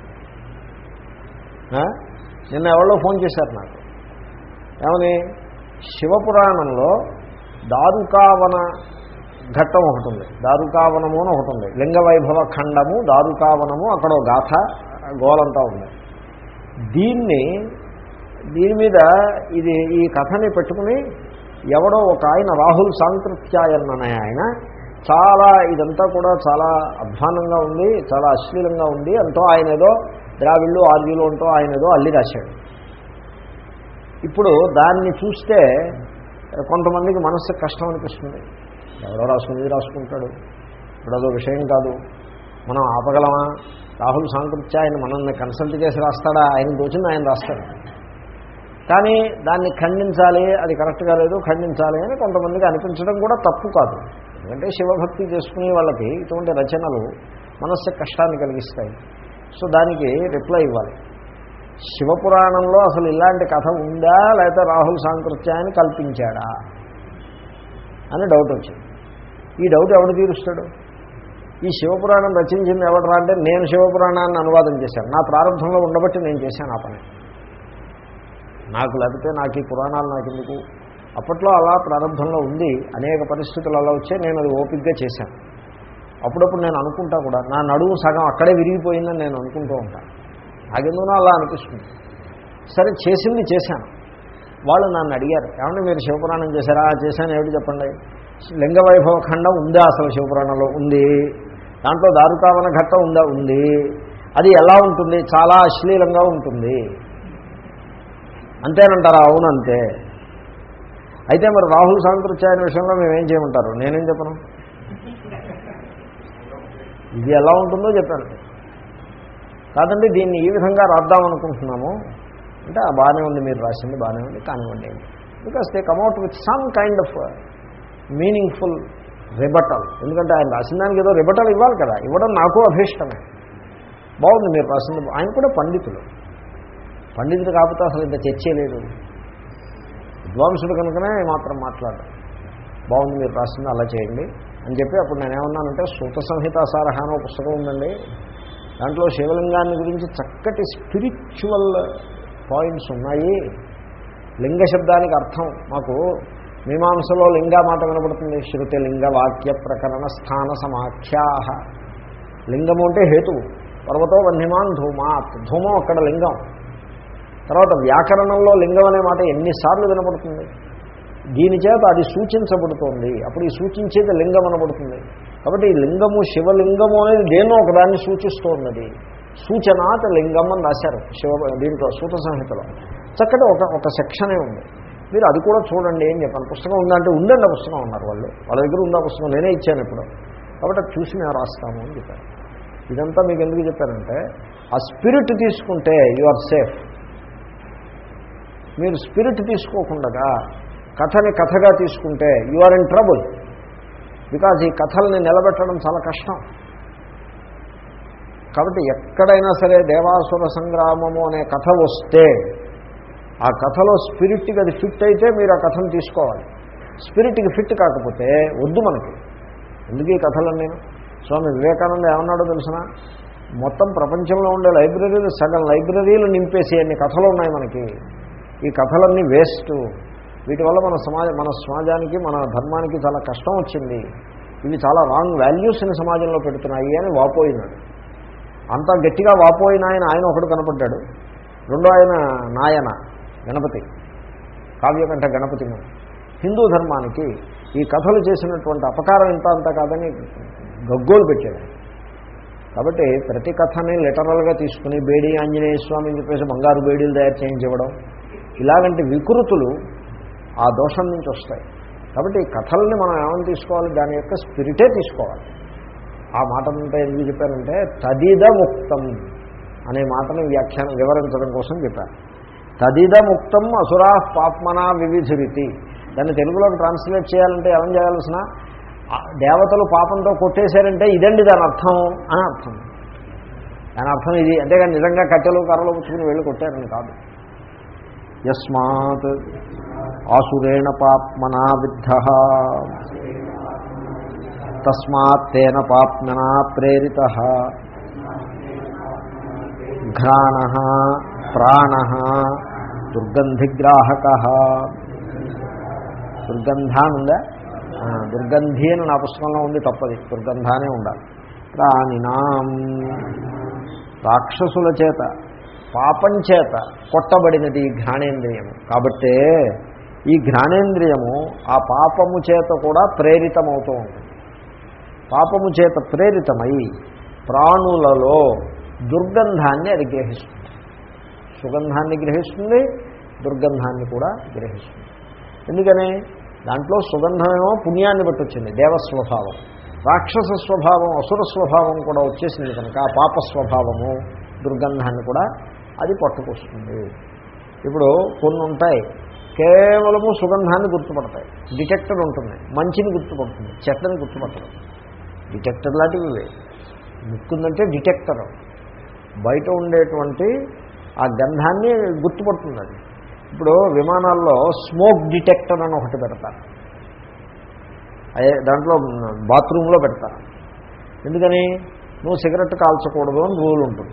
నిన్న ఎవరో ఫోన్ చేశారు నాకు ఏమని శివపురాణంలో దారుకావన ఘట్టం ఒకటి ఉంది దారుకావనము అని ఒకటి ఉంది లింగ వైభవ ఖండము దారుకావనము అక్కడ ఒక గాథ గోలంతా ఉంది దీన్ని దీని మీద ఇది ఈ కథని పెట్టుకుని ఎవడో ఒక ఆయన రాహుల్ సాంకృత్యాయన్ అనే ఆయన చాలా ఇదంతా కూడా చాలా అధ్వానంగా ఉంది చాలా అశ్లీలంగా ఉంది అంటూ ఆయన ఏదో ద్రావిళ్ళు ఆర్యులు అంటూ ఆయన ఏదో అల్లి రాశాడు ఇప్పుడు దాన్ని చూస్తే కొంతమందికి మనస్సు కష్టం అనిపిస్తుంది ఎవరో రాసుకునేది రాసుకుంటాడు ఇప్పుడు అదో విషయం కాదు మనం ఆపగలమా రాహుల్ సాంకృత్య ఆయన మనల్ని కన్సల్ట్ చేసి రాస్తాడా ఆయన దోచింది ఆయన రాస్తాడు కానీ దాన్ని ఖండించాలి అది కరెక్ట్ కాలేదు ఖండించాలి అని కొంతమందికి అనిపించడం కూడా తప్పు కాదు ఎందుకంటే శివభక్తి చేసుకునే వాళ్ళకి ఇటువంటి రచనలు మనస్సు కష్టాన్ని కలిగిస్తాయి సో దానికి రిప్లై ఇవ్వాలి శివపురాణంలో అసలు ఇలాంటి కథ ఉందా లేకపోతే రాహుల్ సాంకృత్యాన్ని కల్పించాడా అని డౌట్ వచ్చింది ఈ డౌట్ ఎవడు తీరుస్తాడు ఈ శివపురాణం రచించింది ఎవడరా అంటే నేను శివపురాణాన్ని అనువాదం చేశాను నా ప్రారంభంలో ఉండబట్టి నేను చేశాను ఆ పని నాకు లేకపోతే నాకు ఈ పురాణాలు నాకు ఎందుకు అప్పట్లో అలా ప్రారంభంలో ఉంది అనేక పరిస్థితులు అలా వచ్చే నేను అది ఓపిక్గా చేశాను అప్పుడప్పుడు నేను అనుకుంటా కూడా నా నడువు సగం అక్కడే విరిగిపోయిందని నేను అనుకుంటూ ఉంటాను నాకెందుకునో అలా అనిపిస్తుంది సరే చేసింది చేశాను వాళ్ళు నన్ను అడిగారు ఏమంటే మీరు శివపురాణం చేశారా "ఆ, చేశాను ఏమిటి చెప్పండి లింగ వైభవ ఖండం ఉందా అసలు శివపురాణంలో ఉంది దాంట్లో దారుకావన ఘట్టం ఉందా ఉంది అది ఎలా ఉంటుంది చాలా అశ్లీలంగా ఉంటుంది అంతేనంటారా అవునంతే అయితే మరి రాహుల్ సాంకృత్యాయన విషయంలో మేమేం చేయమంటారు నేనేం చెప్పను ఇది ఎలా ఉంటుందో చెప్పాను కాదండి దీన్ని ఈ విధంగా రాద్దాం అనుకుంటున్నాము అంటే ఆ బాగానే ఉంది మీరు రాసింది బాగానే ఉంది కానివ్వండి because they come at with some kind of మీనింగ్ఫుల్ రిబటల్ ఎందుకంటే ఆయన రాసిన దానికి ఏదో రిబటల్ ఇవ్వాలి కదా ఇవ్వడం నాకు అభీష్టమే బాగుంది మీరు రాసింది బా- ఆయన కూడా పండితులు పండితుడు కాకపోతే అసలు ఇంత చర్చే లేదు విద్వాంసుడు కనుకనే మాత్రం మాట్లాడరు బాగుంది మీరు రాసింది అలా చేయండి అని చెప్పి అప్పుడు నేనేమన్నానంటే సూత సంహిత సారహ అనే ఒక పుస్తకం ఉందండి దాంట్లో శివలింగాన్ని గురించి చక్కటి స్పిరిచువల్ పాయింట్స్ ఉన్నాయి లింగ శబ్దానికి అర్థం మాకు మీమాంసలో లింగ మాట వినపడుతుంది శృతి లింగ వాక్య ప్రకరణ స్థాన సమాఖ్యా లింగము అంటే హేతువు పర్వతో వన్యమాన్ ధూమాత్ ధూమం అక్కడ లింగం తర్వాత వ్యాకరణంలో లింగం అనే మాట ఎన్నిసార్లు వినపడుతుంది దీని చేత అది సూచించబడుతోంది అప్పుడు ఈ సూచించేది లింగం అనబడుతుంది కాబట్టి ఈ లింగము శివలింగము అనేది దేన్నో ఒకదాన్ని సూచిస్తోంది సూచనాత్ లింగం అని రాశారు శివ దీంట్లో సూత సంహితలో చక్కటి ఒక ఒక సెక్షనే ఉంది మీరు అది కూడా చూడండి ఏం చెప్పాను పుస్తకం ఉందంటే ఉందండి ఆ పుస్తకం ఉన్నారు వాళ్ళు వాళ్ళ దగ్గర ఉందా పుస్తకం నేనే ఇచ్చాను ఇప్పుడు కాబట్టి అది చూసి మేము రాస్తాము అని చెప్పారు ఇదంతా మీకు ఎందుకు చెప్పారంటే ఆ స్పిరిట్ తీసుకుంటే యు ఆర్ సేఫ్ మీరు స్పిరిట్ తీసుకోకుండా కథని కథగా తీసుకుంటే you are in trouble because ఈ కథల్ని నిలబెట్టడం చాలా కష్టం కాబట్టి ఎక్కడైనా సరే దేవాసుర సంగ్రామము అనే కథ వస్తే ఆ కథలో స్పిరిట్కి అది ఫిట్ అయితే మీరు ఆ కథను తీసుకోవాలి స్పిరిట్కి ఫిట్ కాకపోతే వద్దు మనకి ఎందుకు ఈ కథలన్నీ స్వామి వివేకానంద ఏమన్నాడో తెలిసిన మొత్తం ప్రపంచంలో ఉండే లైబ్రరీలు సగం లైబ్రరీలు నింపేసి అన్ని కథలు ఉన్నాయి మనకి ఈ కథలన్నీ వేస్ట్ వీటి వల్ల మన సమాజ మన సమాజానికి మన ధర్మానికి చాలా కష్టం వచ్చింది ఇవి చాలా రాంగ్ వాల్యూస్ని సమాజంలో పెడుతున్నాయి అని వాపోయినాడు అంతా గట్టిగా వాపోయిన ఆయన ఆయన ఒకడు కనపడ్డాడు రెండో ఆయన నాయన గణపతి కావ్యకంఠ గణపతి హిందూ ధర్మానికి ఈ కథలు చేసినటువంటి అపకారం ఇంత అంత కాదని గగ్గోలు పెట్టాడు కాబట్టి ప్రతి కథని లిటరల్గా తీసుకుని బేడి ఆంజనేయ స్వామి అని చెప్పేసి బంగారు బేడీలు తయారు చేయించవడం ఇలాగంటి వికృతులు ఆ దోషం నుంచి వస్తాయి కాబట్టి ఈ కథల్ని మనం ఏమని తీసుకోవాలి దాని యొక్క స్పిరిటే తీసుకోవాలి ఆ మాటనంతా ఎందుకు చెప్పానంటే తదిదముక్తం అనే మాటని వ్యాఖ్యానం వివరించడం కోసం చెప్పాను తదిదముక్తం అసురా పాప్మనా వివిధురితి దాన్ని తెలుగులోకి ట్రాన్స్లేట్ చేయాలంటే ఏమని చేయాల్సిన ఆ దేవతలు పాపంతో కొట్టేశారంటే ఇదండి దాని అర్థం అని అర్థం దాని అర్థం ఇది అంతేగాని నిజంగా కట్టెలు కర్రలు పుచ్చుకుని వెళ్ళి కొట్టారని కాదు యస్మాత్ ఆసురేణ పాప్మనా విద్ధ తస్మాత్ తేన పాప్మనా ప్రేరిత ఘ్రాణ ప్రాణ దుర్గంధిగ్రాహక దుర్గంధ అని ఉందా ఆ, దుర్గంధి అని నా పుస్తకంలో ఉంది తప్పది దుర్గంధానే ఉండాలి ప్రాణినాం రాక్షసుల చేత పాపం చేత కొట్టబడినది ఈ ఘ్రాణేంద్రియము కాబట్టే ఈ ఘ్రాణేంద్రియము ఆ పాపము చేత కూడా ప్రేరితమవుతూ ఉంటుంది పాపము చేత ప్రేరితమై ప్రాణులలో దుర్గంధాన్ని అది గ్రహిస్తుంది సుగంధాన్ని గ్రహిస్తుంది దుర్గంధాన్ని కూడా గ్రహిస్తుంది ఎందుకని దాంట్లో సుగంధమేమో పుణ్యాన్ని బట్టి వచ్చింది దేవస్వభావం రాక్షస స్వభావం అసుర స్వభావం కూడా వచ్చేసింది కనుక ఆ పాప స్వభావము దుర్గంధాన్ని కూడా అది పట్టుకొస్తుంది ఇప్పుడు కొన్ని ఉంటాయి కేవలము సుగంధాన్ని గుర్తుపడతాయి డిటెక్టర్ ఉంటుంది మంచిని గుర్తుపడుతుంది చెట్లని గుర్తుపట్టదు డిటెక్టర్ లాంటివి ఇవే ముక్కుందంటే డిటెక్టర్ బయట ఉండేటువంటి ఆ గంధాన్ని గుర్తుపడుతుంది అది ఇప్పుడు విమానాల్లో స్మోక్ డిటెక్టర్ అని ఒకటి పెడతారు అదే దాంట్లో బాత్రూంలో పెడతారు ఎందుకని నువ్వు సిగరెట్ కాల్చకూడదు అని రూల్ ఉంటుంది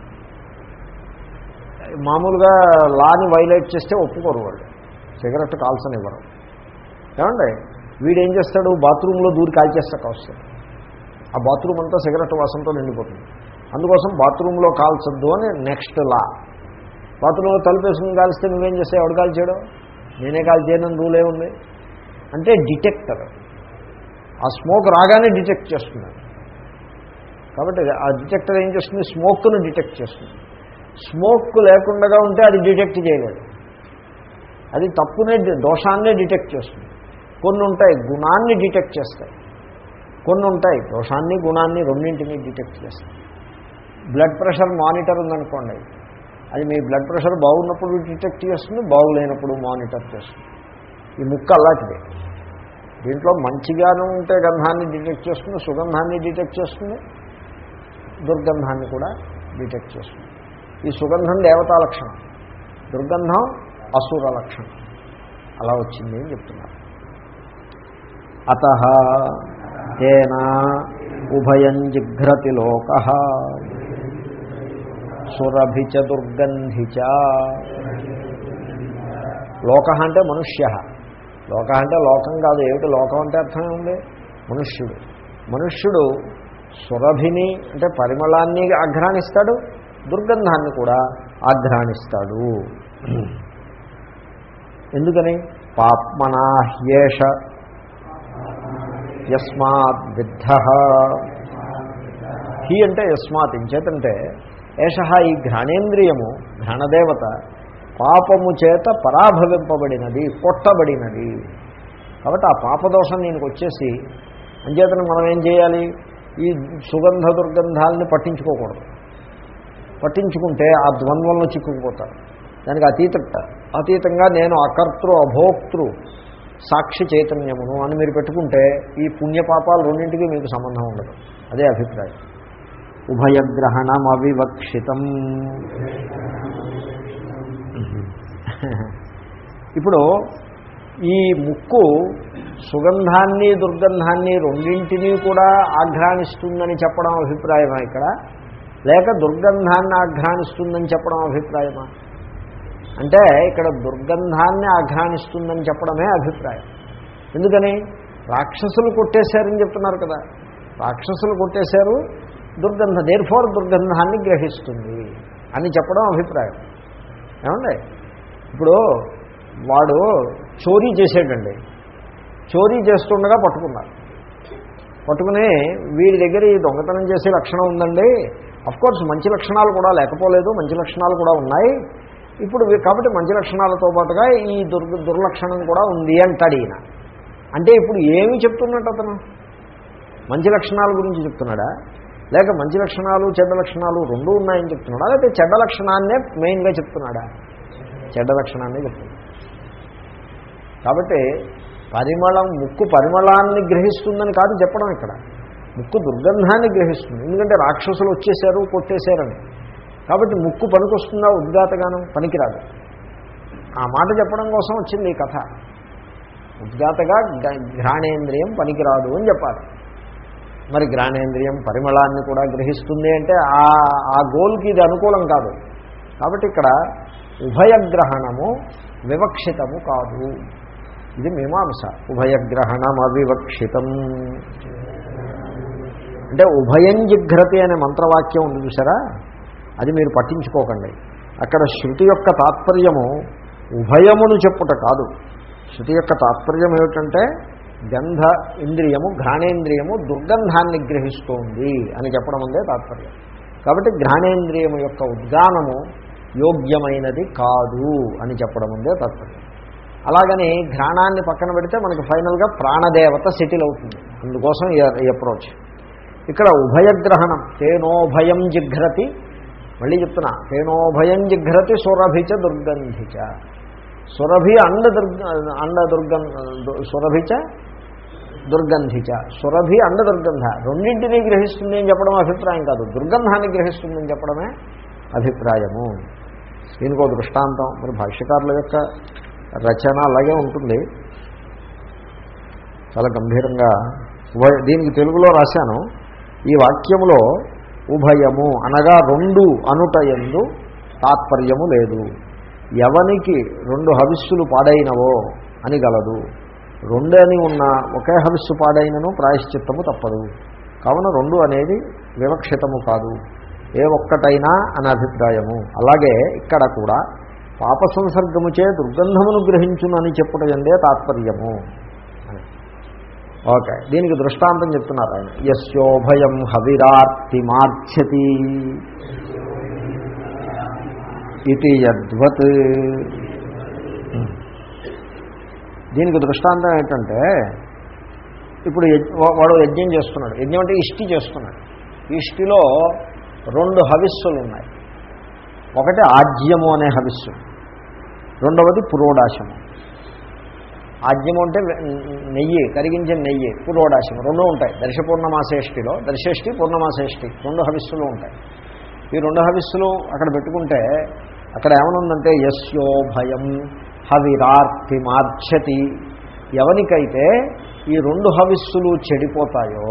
మామూలుగా లాని వైలేట్ చేస్తే ఒప్పుకోరు వాళ్ళు సిగరెట్ కాల్చనివ్వరు ఏమండి వీడు ఏం చేస్తాడు బాత్రూంలో దూరి కాల్చేస్తాక వస్తాడు ఆ బాత్రూమ్ అంతా సిగరెట్ వాసనతో నిండిపోతుంది అందుకోసం బాత్రూంలో కాల్చొద్దు అని నెక్స్ట్ లా బాత్రూంలో తలుపేసుకుని కాల్స్తే నువ్వేం చేస్తావు ఎవడు కాల్చాడు నేనే కాల్చేయనని రూలే ఉంది అంటే డిటెక్టర్ ఆ స్మోక్ రాగానే డిటెక్ట్ చేస్తుంది కాబట్టి ఆ డిటెక్టర్ ఏం చేస్తుంది స్మోక్ను డిటెక్ట్ చేస్తుంది స్మోక్ లేకుండా ఉంటే అది డిటెక్ట్ చేయలేదు అది తప్పునే దోషాన్నే డిటెక్ట్ చేస్తుంది కొన్ని ఉంటాయి గుణాన్ని డిటెక్ట్ చేస్తాయి కొన్ని ఉంటాయి దోషాన్ని గుణాన్ని రెండింటినీ డిటెక్ట్ చేస్తాయి బ్లడ్ ప్రెషర్ మానిటర్ ఉందనుకోండి అది మీ బ్లడ్ ప్రెషర్ బాగున్నప్పుడు డిటెక్ట్ చేస్తుంది బాగులేనప్పుడు మానిటర్ చేస్తుంది ఈ ముక్క అలాంటిదే దీంట్లో మంచిగానే ఉంటే గంధాన్ని డిటెక్ట్ చేస్తుంది సుగంధాన్ని డిటెక్ట్ చేస్తుంది దుర్గంధాన్ని కూడా డిటెక్ట్ చేస్తుంది ఈ సుగంధం దేవతా లక్షణం దుర్గంధం అసుర లక్షణం అలా వచ్చింది అని చెప్తున్నారు అత తేన ఉభయం జిఘ్రతి లోక సురభిచ దుర్గంధిచ లోక అంటే మనుష్య లోక అంటే లోకం కాదు ఏమిటి లోకం అంటే అర్థం ఏముంది మనుష్యుడు మనుష్యుడు సురభిని అంటే పరిమళాన్ని ఆఘ్రానిస్తాడు దుర్గంధాన్ని కూడా ఆఘ్రానిస్తాడు ఎందుకని పాప్మనా హ్యేష యస్మాత్ విద్ధ హీ అంటే యస్మాత్ ఇంచేతంటే ఏష ఈ ఘ్రాణేంద్రియము ఘ్రాణదేవత పాపము చేత పరాభవింపబడినది కొట్టబడినది కాబట్టి ఆ పాపదోషం దీనికి వచ్చేసి అంచేతను మనం ఏం చేయాలి ఈ సుగంధ దుర్గంధాలని పట్టించుకోకూడదు పట్టించుకుంటే ఆ ద్వంద్వంలో చిక్కుకుపోతారు దానికి అతీత అతీతంగా నేను అకర్తృ అభోక్తృ సాక్షి చైతన్యమును అని మీరు పెట్టుకుంటే ఈ పుణ్యపాపాలు రెండింటికి మీకు సంబంధం ఉండదు అదే అభిప్రాయం ఉభయగ్రహణం అవివక్షితం ఇప్పుడు ఈ ముక్కు సుగంధాన్ని దుర్గంధాన్ని రెండింటినీ కూడా ఆఘ్రానిస్తుందని చెప్పడం అభిప్రాయమా ఇక్కడ లేక దుర్గంధాన్ని ఆఘ్రానిస్తుందని చెప్పడం అభిప్రాయమా అంటే ఇక్కడ దుర్గంధాన్ని ఆఘ్రానిస్తుందని చెప్పడమే అభిప్రాయం ఎందుకని రాక్షసులు కొట్టేశారని చెప్తున్నారు కదా రాక్షసులు కొట్టేశారు దుర్గంధ దేర్ ఫోర్ దుర్గంధాన్ని గ్రహిస్తుంది అని చెప్పడం అభిప్రాయం ఏమండి ఇప్పుడు వాడు చోరీ చేసాడండి చోరీ చేస్తుండగా పట్టుకున్నారు పట్టుకుని వీడి దగ్గర ఈ దొంగతనం చేసే లక్షణం ఉందండి కోర్స్ మంచి లక్షణాలు కూడా లేకపోలేదు మంచి లక్షణాలు కూడా ఉన్నాయి ఇప్పుడు వీ- కాబట్టి మంచి లక్షణాలతో పాటుగా ఈ దుర్ దుర్లక్షణం కూడా ఉంది అంటాడు ఈయన అంటే ఇప్పుడు ఏమి చెప్తున్నట్టు అతను మంచి లక్షణాల గురించి చెప్తున్నాడా లేక మంచి లక్షణాలు చెడ్డ లక్షణాలు రెండూ ఉన్నాయని చెప్తున్నాడా లేకపోతే చెడ్డ లక్షణాన్నే మెయిన్గా చెప్తున్నాడా చెడ్డ లక్షణాన్నే చెప్తున్నాడు కాబట్టి పరిమళం ముక్కు పరిమళాన్ని గ్రహిస్తుందని కాదు చెప్పడం ఇక్కడ ముక్కు దుర్గంధాన్ని గ్రహిస్తుంది ఎందుకంటే రాక్షసులు వచ్చేసారు కొట్టేశారని కాబట్టి ముక్కు పనికొస్తుందా ఉద్గాతగానం పనికిరాదు ఆ మాట చెప్పడం కోసం వచ్చింది ఈ కథ ఉద్గాతగా గ- ఘ్రాణేంద్రియం పనికిరాదు అని చెప్పాలి మరి ఘ్రాణేంద్రియం పరిమళాన్ని కూడా గ్రహిస్తుంది అంటే ఆ ఆ గోల్కి ఇది అనుకూలం కాదు కాబట్టి ఇక్కడ ఉభయగ్రహణము వివక్షితము కాదు ఇది మీమాంస ఉభయగ్రహణం అవివక్షితం అంటే ఉభయం జిఘ్రతి అనే మంత్రవాక్యం ఉంది చూసారా అది మీరు పట్టించుకోకండి అక్కడ శృతి యొక్క తాత్పర్యము ఉభయమును చెప్పుట కాదు శృతి యొక్క తాత్పర్యం ఏమిటంటే గంధ ఇంద్రియము ఘ్రాణేంద్రియము దుర్గంధాన్ని గ్రహిస్తోంది అని చెప్పడం అందే తాత్పర్యం కాబట్టి ఘ్రాణేంద్రియము యొక్క ఉద్గానము యోగ్యమైనది కాదు అని చెప్పడం అందే తాత్పర్యం అలాగని ఘ్రాణాన్ని పక్కన పెడితే మనకి ఫైనల్గా ప్రాణదేవత సెటిల్ అవుతుంది అందుకోసం ఈ అప్రోచ్ ఇక్కడ ఉభయగ్రహణం తేనోభయం జిఘ్రతి మళ్ళీ చెప్తున్నా తేనోభయం జిఘ్రతి సురభిచ దుర్గంధిచ సురభి అండ దుర్గ అండ దుర్గం సురభిచ దుర్గంధిచ సురభి అండ దుర్గంధ రెండింటినీ గ్రహిస్తుంది అని చెప్పడం అభిప్రాయం కాదు దుర్గంధాన్ని గ్రహిస్తుందని చెప్పడమే అభిప్రాయము దీనికో దృష్టాంతం మరి భాష్యకారుల యొక్క రచన అలాగే ఉంటుంది చాలా గంభీరంగా ఉభయ దీనికి తెలుగులో రాశాను ఈ వాక్యములో ఉభయము అనగా రెండు అనుటయందు తాత్పర్యము లేదు ఎవనికి రెండు హవిస్సులు పాడైనవో అని గలదు రెండని ఉన్న ఒకే హవిస్సు పాడైనను ప్రాయశ్చిత్తము తప్పదు కావున రెండు అనేది వివక్షితము కాదు ఏ ఒక్కటైనా అని అభిప్రాయము అలాగే ఇక్కడ కూడా పాప సంసర్గముచే దుర్గంధమును గ్రహించునని చెప్పుటందే తాత్పర్యము అని ఓకే దీనికి దృష్టాంతం చెప్తున్నారు ఆయన యస్యోభయం హవిరార్తి మార్చతి ఇది యద్వత్ దీనికి దృష్టాంతం ఏంటంటే ఇప్పుడు యజ్- వా- వాడు యజ్ఞం చేస్తున్నాడు యజ్ఞం అంటే ఇష్టి చేస్తున్నాడు ఇష్టిలో రెండు హవిస్సులు ఉన్నాయి ఒకటి ఆజ్యము అనే హవిస్సు రెండవది పురోడాశము ఆజ్యము అంటే వె- నెయ్యి కరిగించిన నెయ్యి పురోడాశము రెండు ఉంటాయి దర్శ పూర్ణమాసేష్టిలో దర్శేష్టి పూర్ణమాసేష్టి రెండు హవిస్సులు ఉంటాయి ఈ రెండు హవిస్సులు అక్కడ పెట్టుకుంటే అక్కడ ఏమనుందంటే యస్యో భయం హవిరార్తి మార్చతి ఎవనికైతే ఈ రెండు హవిస్సులు చెడిపోతాయో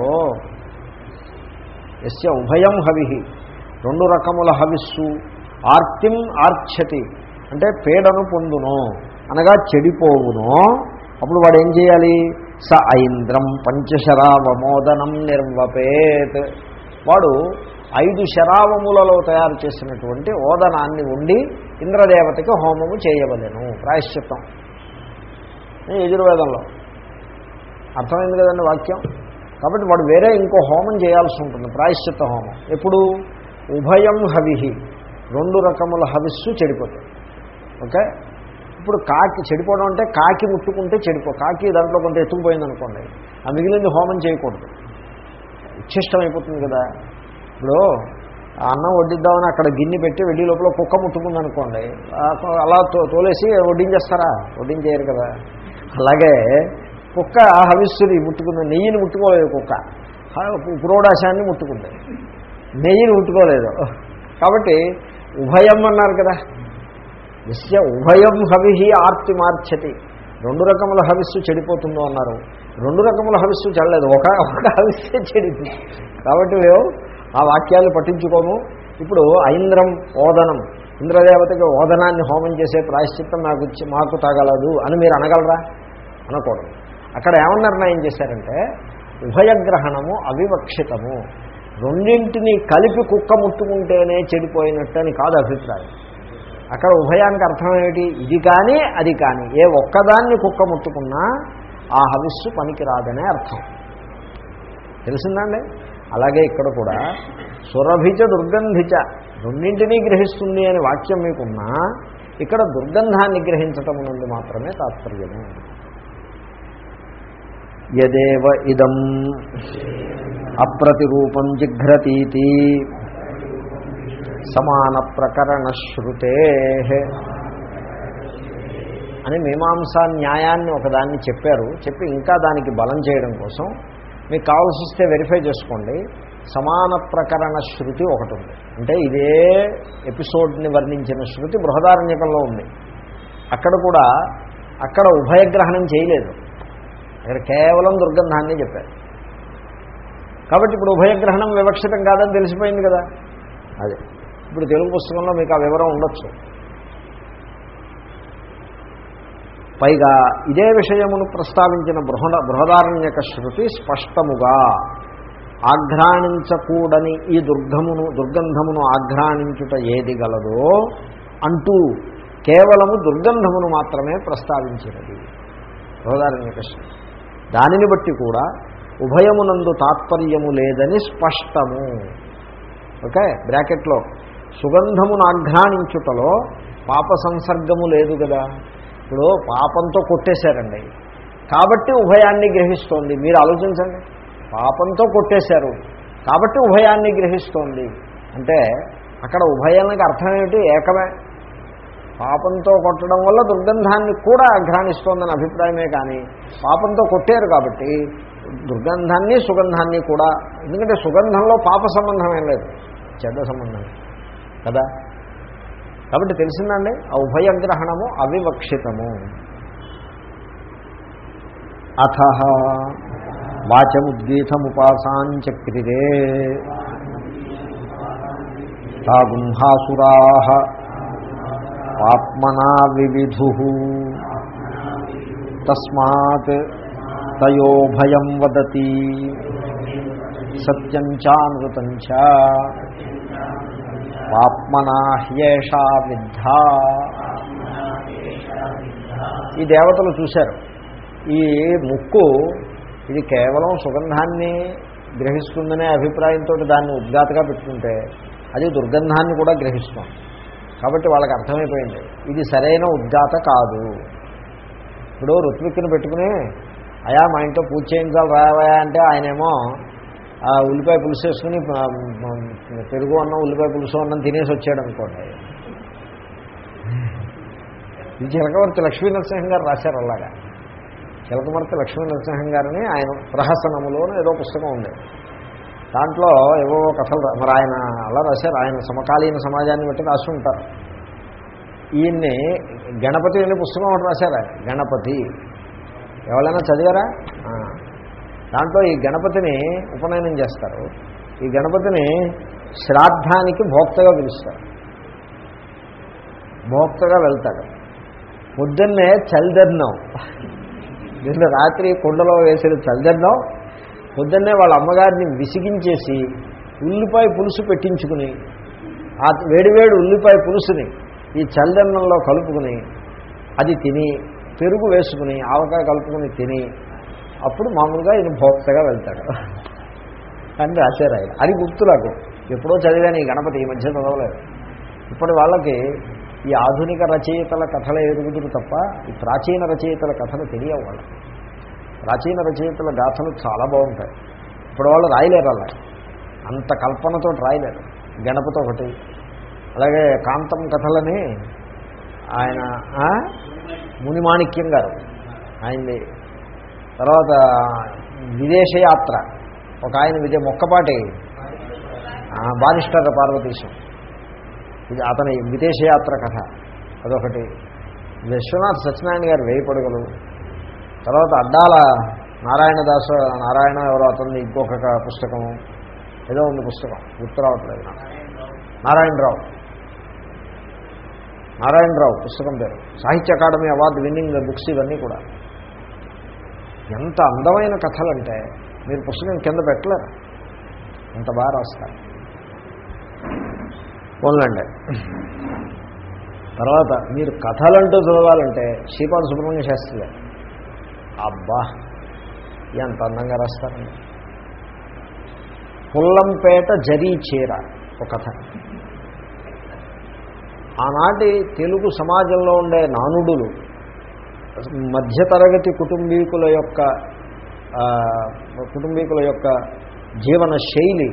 యస్య ఉభయం హవిహి రెండు రకముల హవిస్సు ఆర్తిం ఆర్చతి అంటే పీడను పొందును అనగా చెడిపోవును అప్పుడు వాడు ఏం చేయాలి స ఐంద్రం పంచశరావమోదనం నిర్వపేత్ వాడు ఐదు శరావములలో తయారు చేసినటువంటి ఓదనాన్ని ఉండి ఇంద్రదేవతకి హోమము చేయవలెను ప్రాయశ్చిత్తం ఇది యజుర్వేదంలో అర్థమైంది కదండి వాక్యం కాబట్టి వాడు వేరే ఇంకో హోమం చేయాల్సి ఉంటుంది ప్రాయశ్చిత్త హోమం ఎప్పుడు ఉభయం హవిహి రెండు రకముల హవిస్సు చెడిపోతాయి ఓకే ఇప్పుడు కాకి చెడిపోవడం అంటే కాకి ముట్టుకుంటే చెడిపో కాకి దాంట్లో కొంత ఎత్తుకుపోయింది అనుకోండి ఆ మిగిలింది హోమం చేయకూడదు ఉచ్ఛిష్టం అయిపోతుంది కదా ఇప్పుడు ఆ అన్నం వడ్డిద్దామని అక్కడ గిన్నె పెట్టి వెళ్ళి లోపల కుక్క ముట్టుకుంది అనుకోండి ఆ కు- అలా తో తోలేసి వడ్డించేస్తారా వడ్డించేయరు కదా అలాగే కుక్క హవిస్సుని ముట్టుకుంది నెయ్యిని ముట్టుకోలేదు కుక్క హ- పురోడాశాన్ని ముట్టుకుంది నెయ్యిని ముట్టుకోలేదు కాబట్టి ఉభయం అన్నారు కదా యస్య ఉభయం హవిహి ఆర్తి మార్చతి రెండు రకముల హవిస్సు చెడిపోతుందో అన్నారు రెండు రకముల హవిస్సు చెడలేదు ఒక ఒక హవిస్సే చెడింది కాబట్టి మేము ఆ వాక్యాలు పట్టించుకోము ఇప్పుడు ఐంద్రం ఓదనం ఇంద్రదేవతకి ఓదనాన్ని హోమం చేసే ప్రాయశ్చిత్తం నాకు ఇచ్చి మాకు తగలదు అని మీరు అనగలరా అనకూడదు అక్కడ ఏమని నిర్ణయం చేశారంటే ఉభయగ్రహణము అవివక్షితము రెండింటిని కలిపి కుక్క ముట్టుకుంటేనే చెడిపోయినట్టు అని కాదు అభిప్రాయం అక్కడ ఉభయానికి అర్థం ఏమిటి ఇది కానీ అది కానీ ఏ ఒక్కదాన్ని కుక్క ముట్టుకున్నా ఆ హవిస్సు పనికిరాదనే అర్థం తెలిసిందండి అలాగే ఇక్కడ కూడా సురభిచ దుర్గంధిచ రెండింటినీ గ్రహిస్తుంది అనే వాక్యం మీకున్నా ఇక్కడ దుర్గంధాన్ని గ్రహించటం నుండి మాత్రమే తాత్పర్యము యదేవ ఇదం అప్రతిరూపం జిఘ్రతీతి సమాన ప్రకరణ శృతే అని మీమాంసా న్యాయాన్ని ఒకదాన్ని చెప్పారు చెప్పి ఇంకా దానికి బలం చేయడం కోసం మీకు కావాల్సి వస్తే వెరిఫై చేసుకోండి సమాన ప్రకరణ శృతి ఒకటి ఉంది అంటే ఇదే ఎపిసోడ్ని వర్ణించిన శృతి బృహదారణ్యకంలో ఉంది అక్కడ కూడా అక్కడ ఉభయగ్రహణం చేయలేదు అక్కడ కేవలం దుర్గంధాన్ని చెప్పారు కాబట్టి ఇప్పుడు ఉభయగ్రహణం వివక్షితం కాదని తెలిసిపోయింది కదా అదే ఇప్పుడు తెలుగు పుస్తకంలో మీకు ఆ వివరం ఉండొచ్చు పైగా ఇదే విషయమును ప్రస్తావించిన బృహద బృహదారణ్యక శృతి స్పష్టముగా ఆఘ్రాణించకూడని ఈ దుర్గమును దుర్గంధమును ఆఘ్రాణించుట ఏది గలదో అంటూ కేవలము దుర్గంధమును మాత్రమే ప్రస్తావించినది బృహదారణ్యక శృతి దానిని బట్టి కూడా ఉభయమునందు తాత్పర్యము లేదని స్పష్టము ఓకే బ్రాకెట్లో సుగంధమును ఆఘ్రాణించుటలో పాప సంసర్గము లేదు కదా ఇప్పుడు పాపంతో కొట్టేశారండి కాబట్టి ఉభయాన్ని గ్రహిస్తోంది మీరు ఆలోచించండి పాపంతో కొట్టేశారు కాబట్టి ఉభయాన్ని గ్రహిస్తోంది అంటే అక్కడ ఉభయానికి అర్థం ఏమిటి ఏకమే పాపంతో కొట్టడం వల్ల దుర్గంధాన్ని కూడా అఘ్రాణిస్తోందని అభిప్రాయమే కానీ పాపంతో కొట్టారు కాబట్టి దుర్గంధాన్ని సుగంధాన్ని కూడా ఎందుకంటే సుగంధంలో పాప సంబంధం ఏం లేదు చెడ్డ సంబంధం కదా కాబట్టి తెలిసిందండి ఆ ఉభయగ్రహణము అవివక్షితము అథ వాచముద్గీతముపాసాంచక్రిరే తాగుంహాసురా పాప్మనా వివిధు తస్మాత్ తయోభయం వదతి సత్యం చానృతం చ పాప్మనా హ్యేషా విద్ధ ఈ దేవతలు చూశారు ఈ ముక్కు ఇది కేవలం సుగంధాన్ని గ్రహిస్తుందనే అభిప్రాయంతో దాన్ని ఉద్ఘాతగా పెట్టుకుంటే అది దుర్గంధాన్ని కూడా గ్రహిస్తుంది కాబట్టి వాళ్ళకి అర్థమైపోయింది ఇది సరైన ఉద్ఘాత కాదు ఇప్పుడు ఋత్విక్ని పెట్టుకుని అయా మా ఇంట్లో పూజ చేయించాలి రావయా అంటే ఆయనేమో ఆ ఉల్లిపాయ పులుసు వేసుకుని పెరుగు అన్నం ఉల్లిపాయ పులుసు అన్నం తినేసి వచ్చాడు అనుకోండి ఇది చిలకవర్తి లక్ష్మీ నరసింహం గారు రాశారు అలాగా చిలకమర్తి లక్ష్మీ నరసింహం గారిని ఆయన ప్రహసనములో ఏదో పుస్తకం ఉంది దాంట్లో ఏవో కథలు రా- మరి ఆయన అలా రాశారు ఆయన సమకాలీన సమాజాన్ని బట్టి రాసి ఉంటారు ఈయన్ని గణపతి అనే పుస్తకం ఒకటి రాశారు ఆయన గణపతి ఎవరైనా చదివారా ఆ. దాంట్లో ఈ గణపతిని ఉపనయనం చేస్తారు ఈ గణపతిని శ్రాద్ధానికి భోక్తగా పిలుస్తారు భోక్తగా వెళ్తాడు పొద్దున్నే చలిదన్నం నిన్న రాత్రి కుండలో వేసిన చలిదన్నం పొద్దున్నే వాళ్ళ అమ్మగారిని విసిగించేసి ఉల్లిపాయ పులుసు పెట్టించుకుని ఆ వేడివేడి ఉల్లిపాయ పులుసుని ఈ చలిదన్నంలో కలుపుకుని అది తిని పెరుగు వేసుకుని ఆవకాయ కలుపుకుని తిని అప్పుడు మామూలుగా ఈయన భోక్తగా వెళ్తాడు అని రాశారు ఆయన అది గుర్తు నాకు ఎప్పుడో చదివాను ఈ గణపతి ఈ మధ్య చదవలేదు ఇప్పటి వాళ్ళకి ఈ ఆధునిక రచయితల కథలే ఎరుగుదురు తప్ప ఈ ప్రాచీన రచయితల కథలు తెలియవు వాళ్ళకి ప్రాచీన రచయితల గాథలు చాలా బాగుంటాయి ఇప్పుడు వాళ్ళు రాయలేరు అలా అంత కల్పనతో రాయలేరు గణపతి ఒకటి అలాగే కాంతం కథలని ఆయన ఆ? మునిమాణిక్యం గారు ఆయనది తర్వాత విదేశయాత్ర ఒక ఆయన విదే మొక్కపాటి ఆ, బారిస్టర్ పార్వతీశం ఇది అతని విదేశయాత్ర కథ అదొకటి విశ్వనాథ్ సత్యనారాయణ గారు వేయి పడుగలు తర్వాత అడ్డాల నారాయణదాస నారాయణ ఎవరో అతన్ని ఇంకొక పుస్తకం ఏదో ఉంది పుస్తకం గుర్తు రావట్లేదు నాకు నారాయణరావు నారాయణరావు పుస్తకం పేరు సాహిత్య అకాడమీ అవార్డు విన్నింగ్ బుక్స్ ఇవన్నీ కూడా ఎంత అందమైన కథలంటే మీరు పుస్తకం కింద పెట్టలేరు ఎంత బాగా రాస్తారు పోన్లండి తర్వాత మీరు కథలంటూ చదవాలంటే శ్రీపాద సుబ్రహ్మణ్య శాస్త్రి గారు అబ్బా ఎంత అందంగా రాస్తారండి పుల్లంపేట జరీ చీర ఒక కథ ఆనాటి తెలుగు సమాజంలో ఉండే నానుడులు మధ్యతరగతి కుటుంబీకుల యొక్క ఆ, కుటుంబీకుల యొక్క జీవన శైలి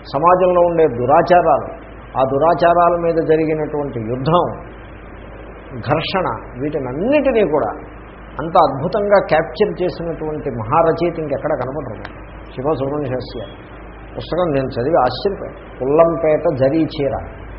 సమాజంలో ఉండే దురాచారాలు ఆ దురాచారాల మీద జరిగినటువంటి యుద్ధం ఘర్షణ వీటినన్నిటినీ కూడా అంత అద్భుతంగా క్యాప్చర్ చేసినటువంటి మహారచయిత ఇంకెక్కడ కనపడరు శివ సుబ్రహ్మణ్య శాస్త్రి గారు. పుస్తకం నేను చదివి ఆశ్చర్యపోయాను పుల్లంపేట జరీ చీర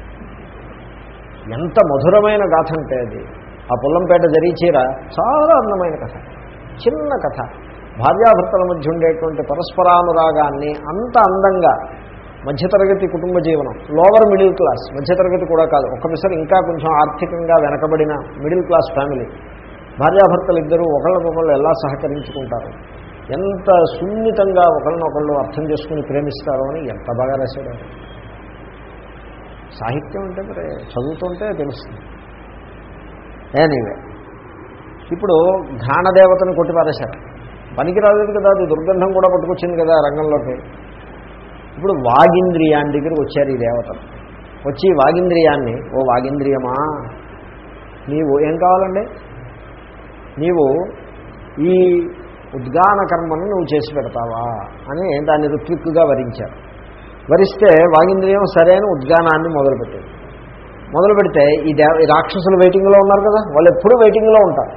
ఎంత మధురమైన గాథ అంటే అది ఆ పుల్లంపేట జరీ చీర చాలా అందమైన కథ చిన్న కథ భార్యాభర్తల మధ్య ఉండేటువంటి పరస్పరానురాగాన్ని అంత అందంగా మధ్యతరగతి కుటుంబ జీవనం లోవర్ మిడిల్ క్లాస్ మధ్యతరగతి కూడా కాదు ఒక్కసారి ఇంకా కొంచెం ఆర్థికంగా వెనకబడిన మిడిల్ క్లాస్ ఫ్యామిలీ భార్యాభర్తలు ఇద్దరూ ఒకళ్ళకొకళ్ళు ఎలా సహకరించుకుంటారు ఎంత సున్నితంగా ఒకళ్ళనొకళ్ళు అర్థం చేసుకుని ప్రేమిస్తారో అని ఎంత బాగా రాశాడు ఆయన. సాహిత్యం అంటే మరి చదువుతుంటే తెలుస్తుంది ఎనీవే ఇప్పుడు ఘానదేవతను కొట్టిపారేశారు పనికి రాలేదు కదా అది దుర్గంధం కూడా పట్టుకొచ్చింది కదా రంగంలోకి ఇప్పుడు వాగింద్రియాన్ని దగ్గరికి వచ్చారు ఈ దేవతలు వచ్చి ఈ వాగింద్రియాన్ని ఓ వాగింద్రియమా నీవు ఏం కావాలండి నీవు ఈ ఉద్గాన కర్మను నువ్వు చేసి పెడతావా అని దాన్ని ఋత్విక్కుగా వరించారు వరిస్తే వాగింద్రియం సరైన ఉద్గానాన్ని మొదలుపెట్టింది మొదలు పెడితే ఈ దేవ ఈ రాక్షసులు వెయిటింగ్లో ఉన్నారు కదా వాళ్ళు ఎప్పుడూ వెయిటింగ్లో ఉంటారు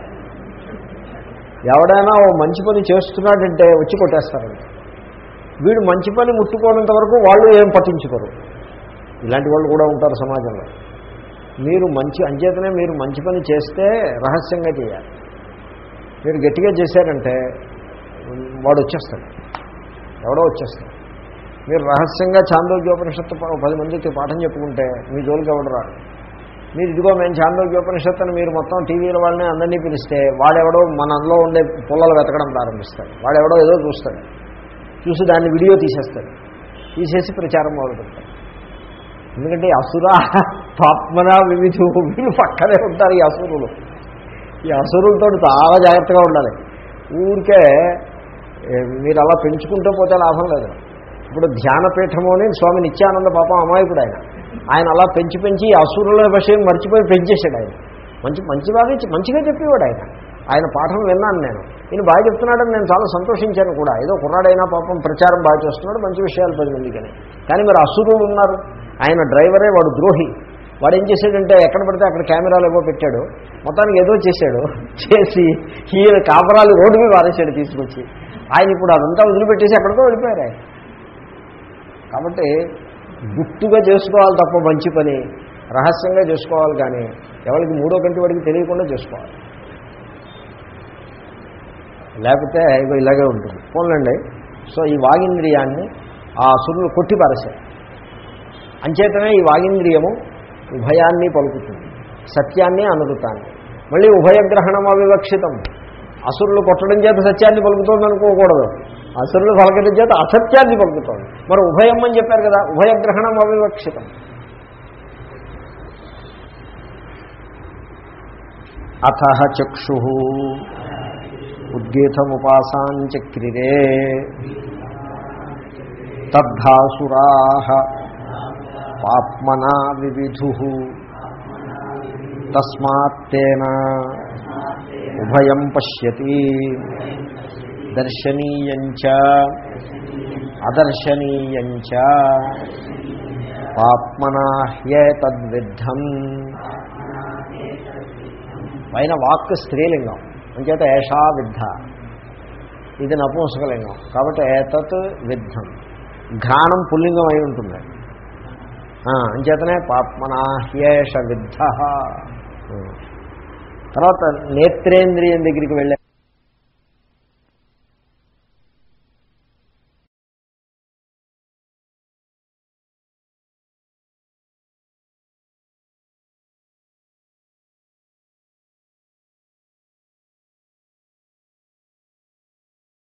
ఎవడైనా ఓ మంచి పని చేస్తున్నాడంటే వచ్చి కొట్టేస్తారండి వీడు మంచి పని ముట్టుకోనంత వరకు వాళ్ళు ఏం పట్టించుకోరు ఇలాంటి వాళ్ళు కూడా ఉంటారు సమాజంలో మీరు మంచి అంచేతనే మీరు మంచి పని చేస్తే రహస్యంగా చేయాలి మీరు గట్టిగా చేశారంటే వాడు వచ్చేస్తాడు ఎవడో వచ్చేస్తాడు మీరు రహస్యంగా చాందోగ్యోపనిషత్తు ప- పది మందికి పాఠం చెప్పుకుంటే మీ జోలికి ఎవడు రాడు మీరు ఇదిగో మేము చాందోగ్యోపనిషత్తు అని మీరు మొత్తం టీవీల వాళ్ళని అందరినీ పిలిస్తే వాడెవడో మనలో ఉండే పుల్లలు వెతకడం ప్రారంభిస్తాడు వాడెవడో ఏదో చూస్తాడు చూసి దాన్ని వీడియో తీసేస్తాడు తీసేసి ప్రచారం మొదలు పెడతాడు ఎందుకంటే ఈ అసురా పాప్మన వివిధు వీళ్ళు పక్కనే ఉంటారు ఈ అసురులు ఈ అసురులతో చాలా జాగ్రత్తగా ఉండాలి ఊరికే ఏ, మీరు అలా పెంచుకుంటూ పోతే లాభం లేదు ఇప్పుడు ధ్యానపీఠము అని స్వామి నిత్యానంద పాపం అమాయకుడు ఆయన ఆయన అలా పెంచి పెంచి ఈ అసురుల విషయం మర్చిపోయి పెంచేశాడు ఆయన మంచి మంచి బాగా మంచిగా చెప్పేవాడు ఆయన ఆయన పాఠం విన్నాను నేను ఈయన బాగా చెప్తున్నాడని నేను చాలా సంతోషించాను కూడా ఏదో కుర్రాడైనా పాపం ప్రచారం బాగా చేస్తున్నాడు మంచి విషయాలు పది మందికని కానీ మరి అసురులు ఉన్నారు ఆయన డ్రైవరే వాడు ద్రోహి వాడు ఏం చేశాడంటే ఎక్కడ పడితే అక్కడ కెమెరాలు ఏవో పెట్టాడు మొత్తానికి ఏదో చేశాడు చేసి ఈయన కాపరాలు రోడ్డు మీద వారేశాడు తీసుకొచ్చి ఆయన ఇప్పుడు అదంతా వదిలిపెట్టేసి ఎక్కడికో వెళ్ళిపోయారు ఆయన కాబట్టి గుట్టుగా చేసుకోవాలి తప్ప మంచి పని రహస్యంగా చేసుకోవాలి కానీ ఎవరికి మూడో కంటి వాడికి తెలియకుండా చేసుకోవాలి లేకపోతే ఇగో ఇలాగే ఉంటుంది పోన్లండి సో ఈ వాగింద్రియాన్ని ఆ సురులు కొట్టి పారేశారు అంచేతనే ఈ వాగింద్రియము ఉభయాన్ని పలుకుతుంది సత్యాన్ని అనురుతాన్ని మళ్ళీ ఉభయగ్రహణం అవివక్షితం అసురులు కొట్టడం చేత సత్యాన్ని పలుకుతోంది అనుకోకూడదు అసురులు పలకడం చేత అసత్యాన్ని పలుకుతోంది మరి ఉభయం అని చెప్పారు కదా ఉభయగ్రహణం అవివక్షితం అథ చక్షు ఉద్గీతముపాసాంచక్రిరే తద్ధాసురా పాప్మనా వివిధు తస్మాత్తేన ఉభయం పశ్యతి దర్శనీయంచ అదర్శనీయంచ పాప్మనా హ్యేతద్విద్ధం పైన వాక్ స్త్రీలింగం అంచేత ఏషా విద్ధ ఇది నపుంసకలింగం కాబట్టి ఏతత్ విద్ధం ఘ్రాణం పుల్లింగం అయి ఉంటుంది ఆ, అంచేతనే పాప్మనా హ్యేష విద్ధ తర్వాత నేత్రేంద్రియం దగ్గరికి వెళ్ళే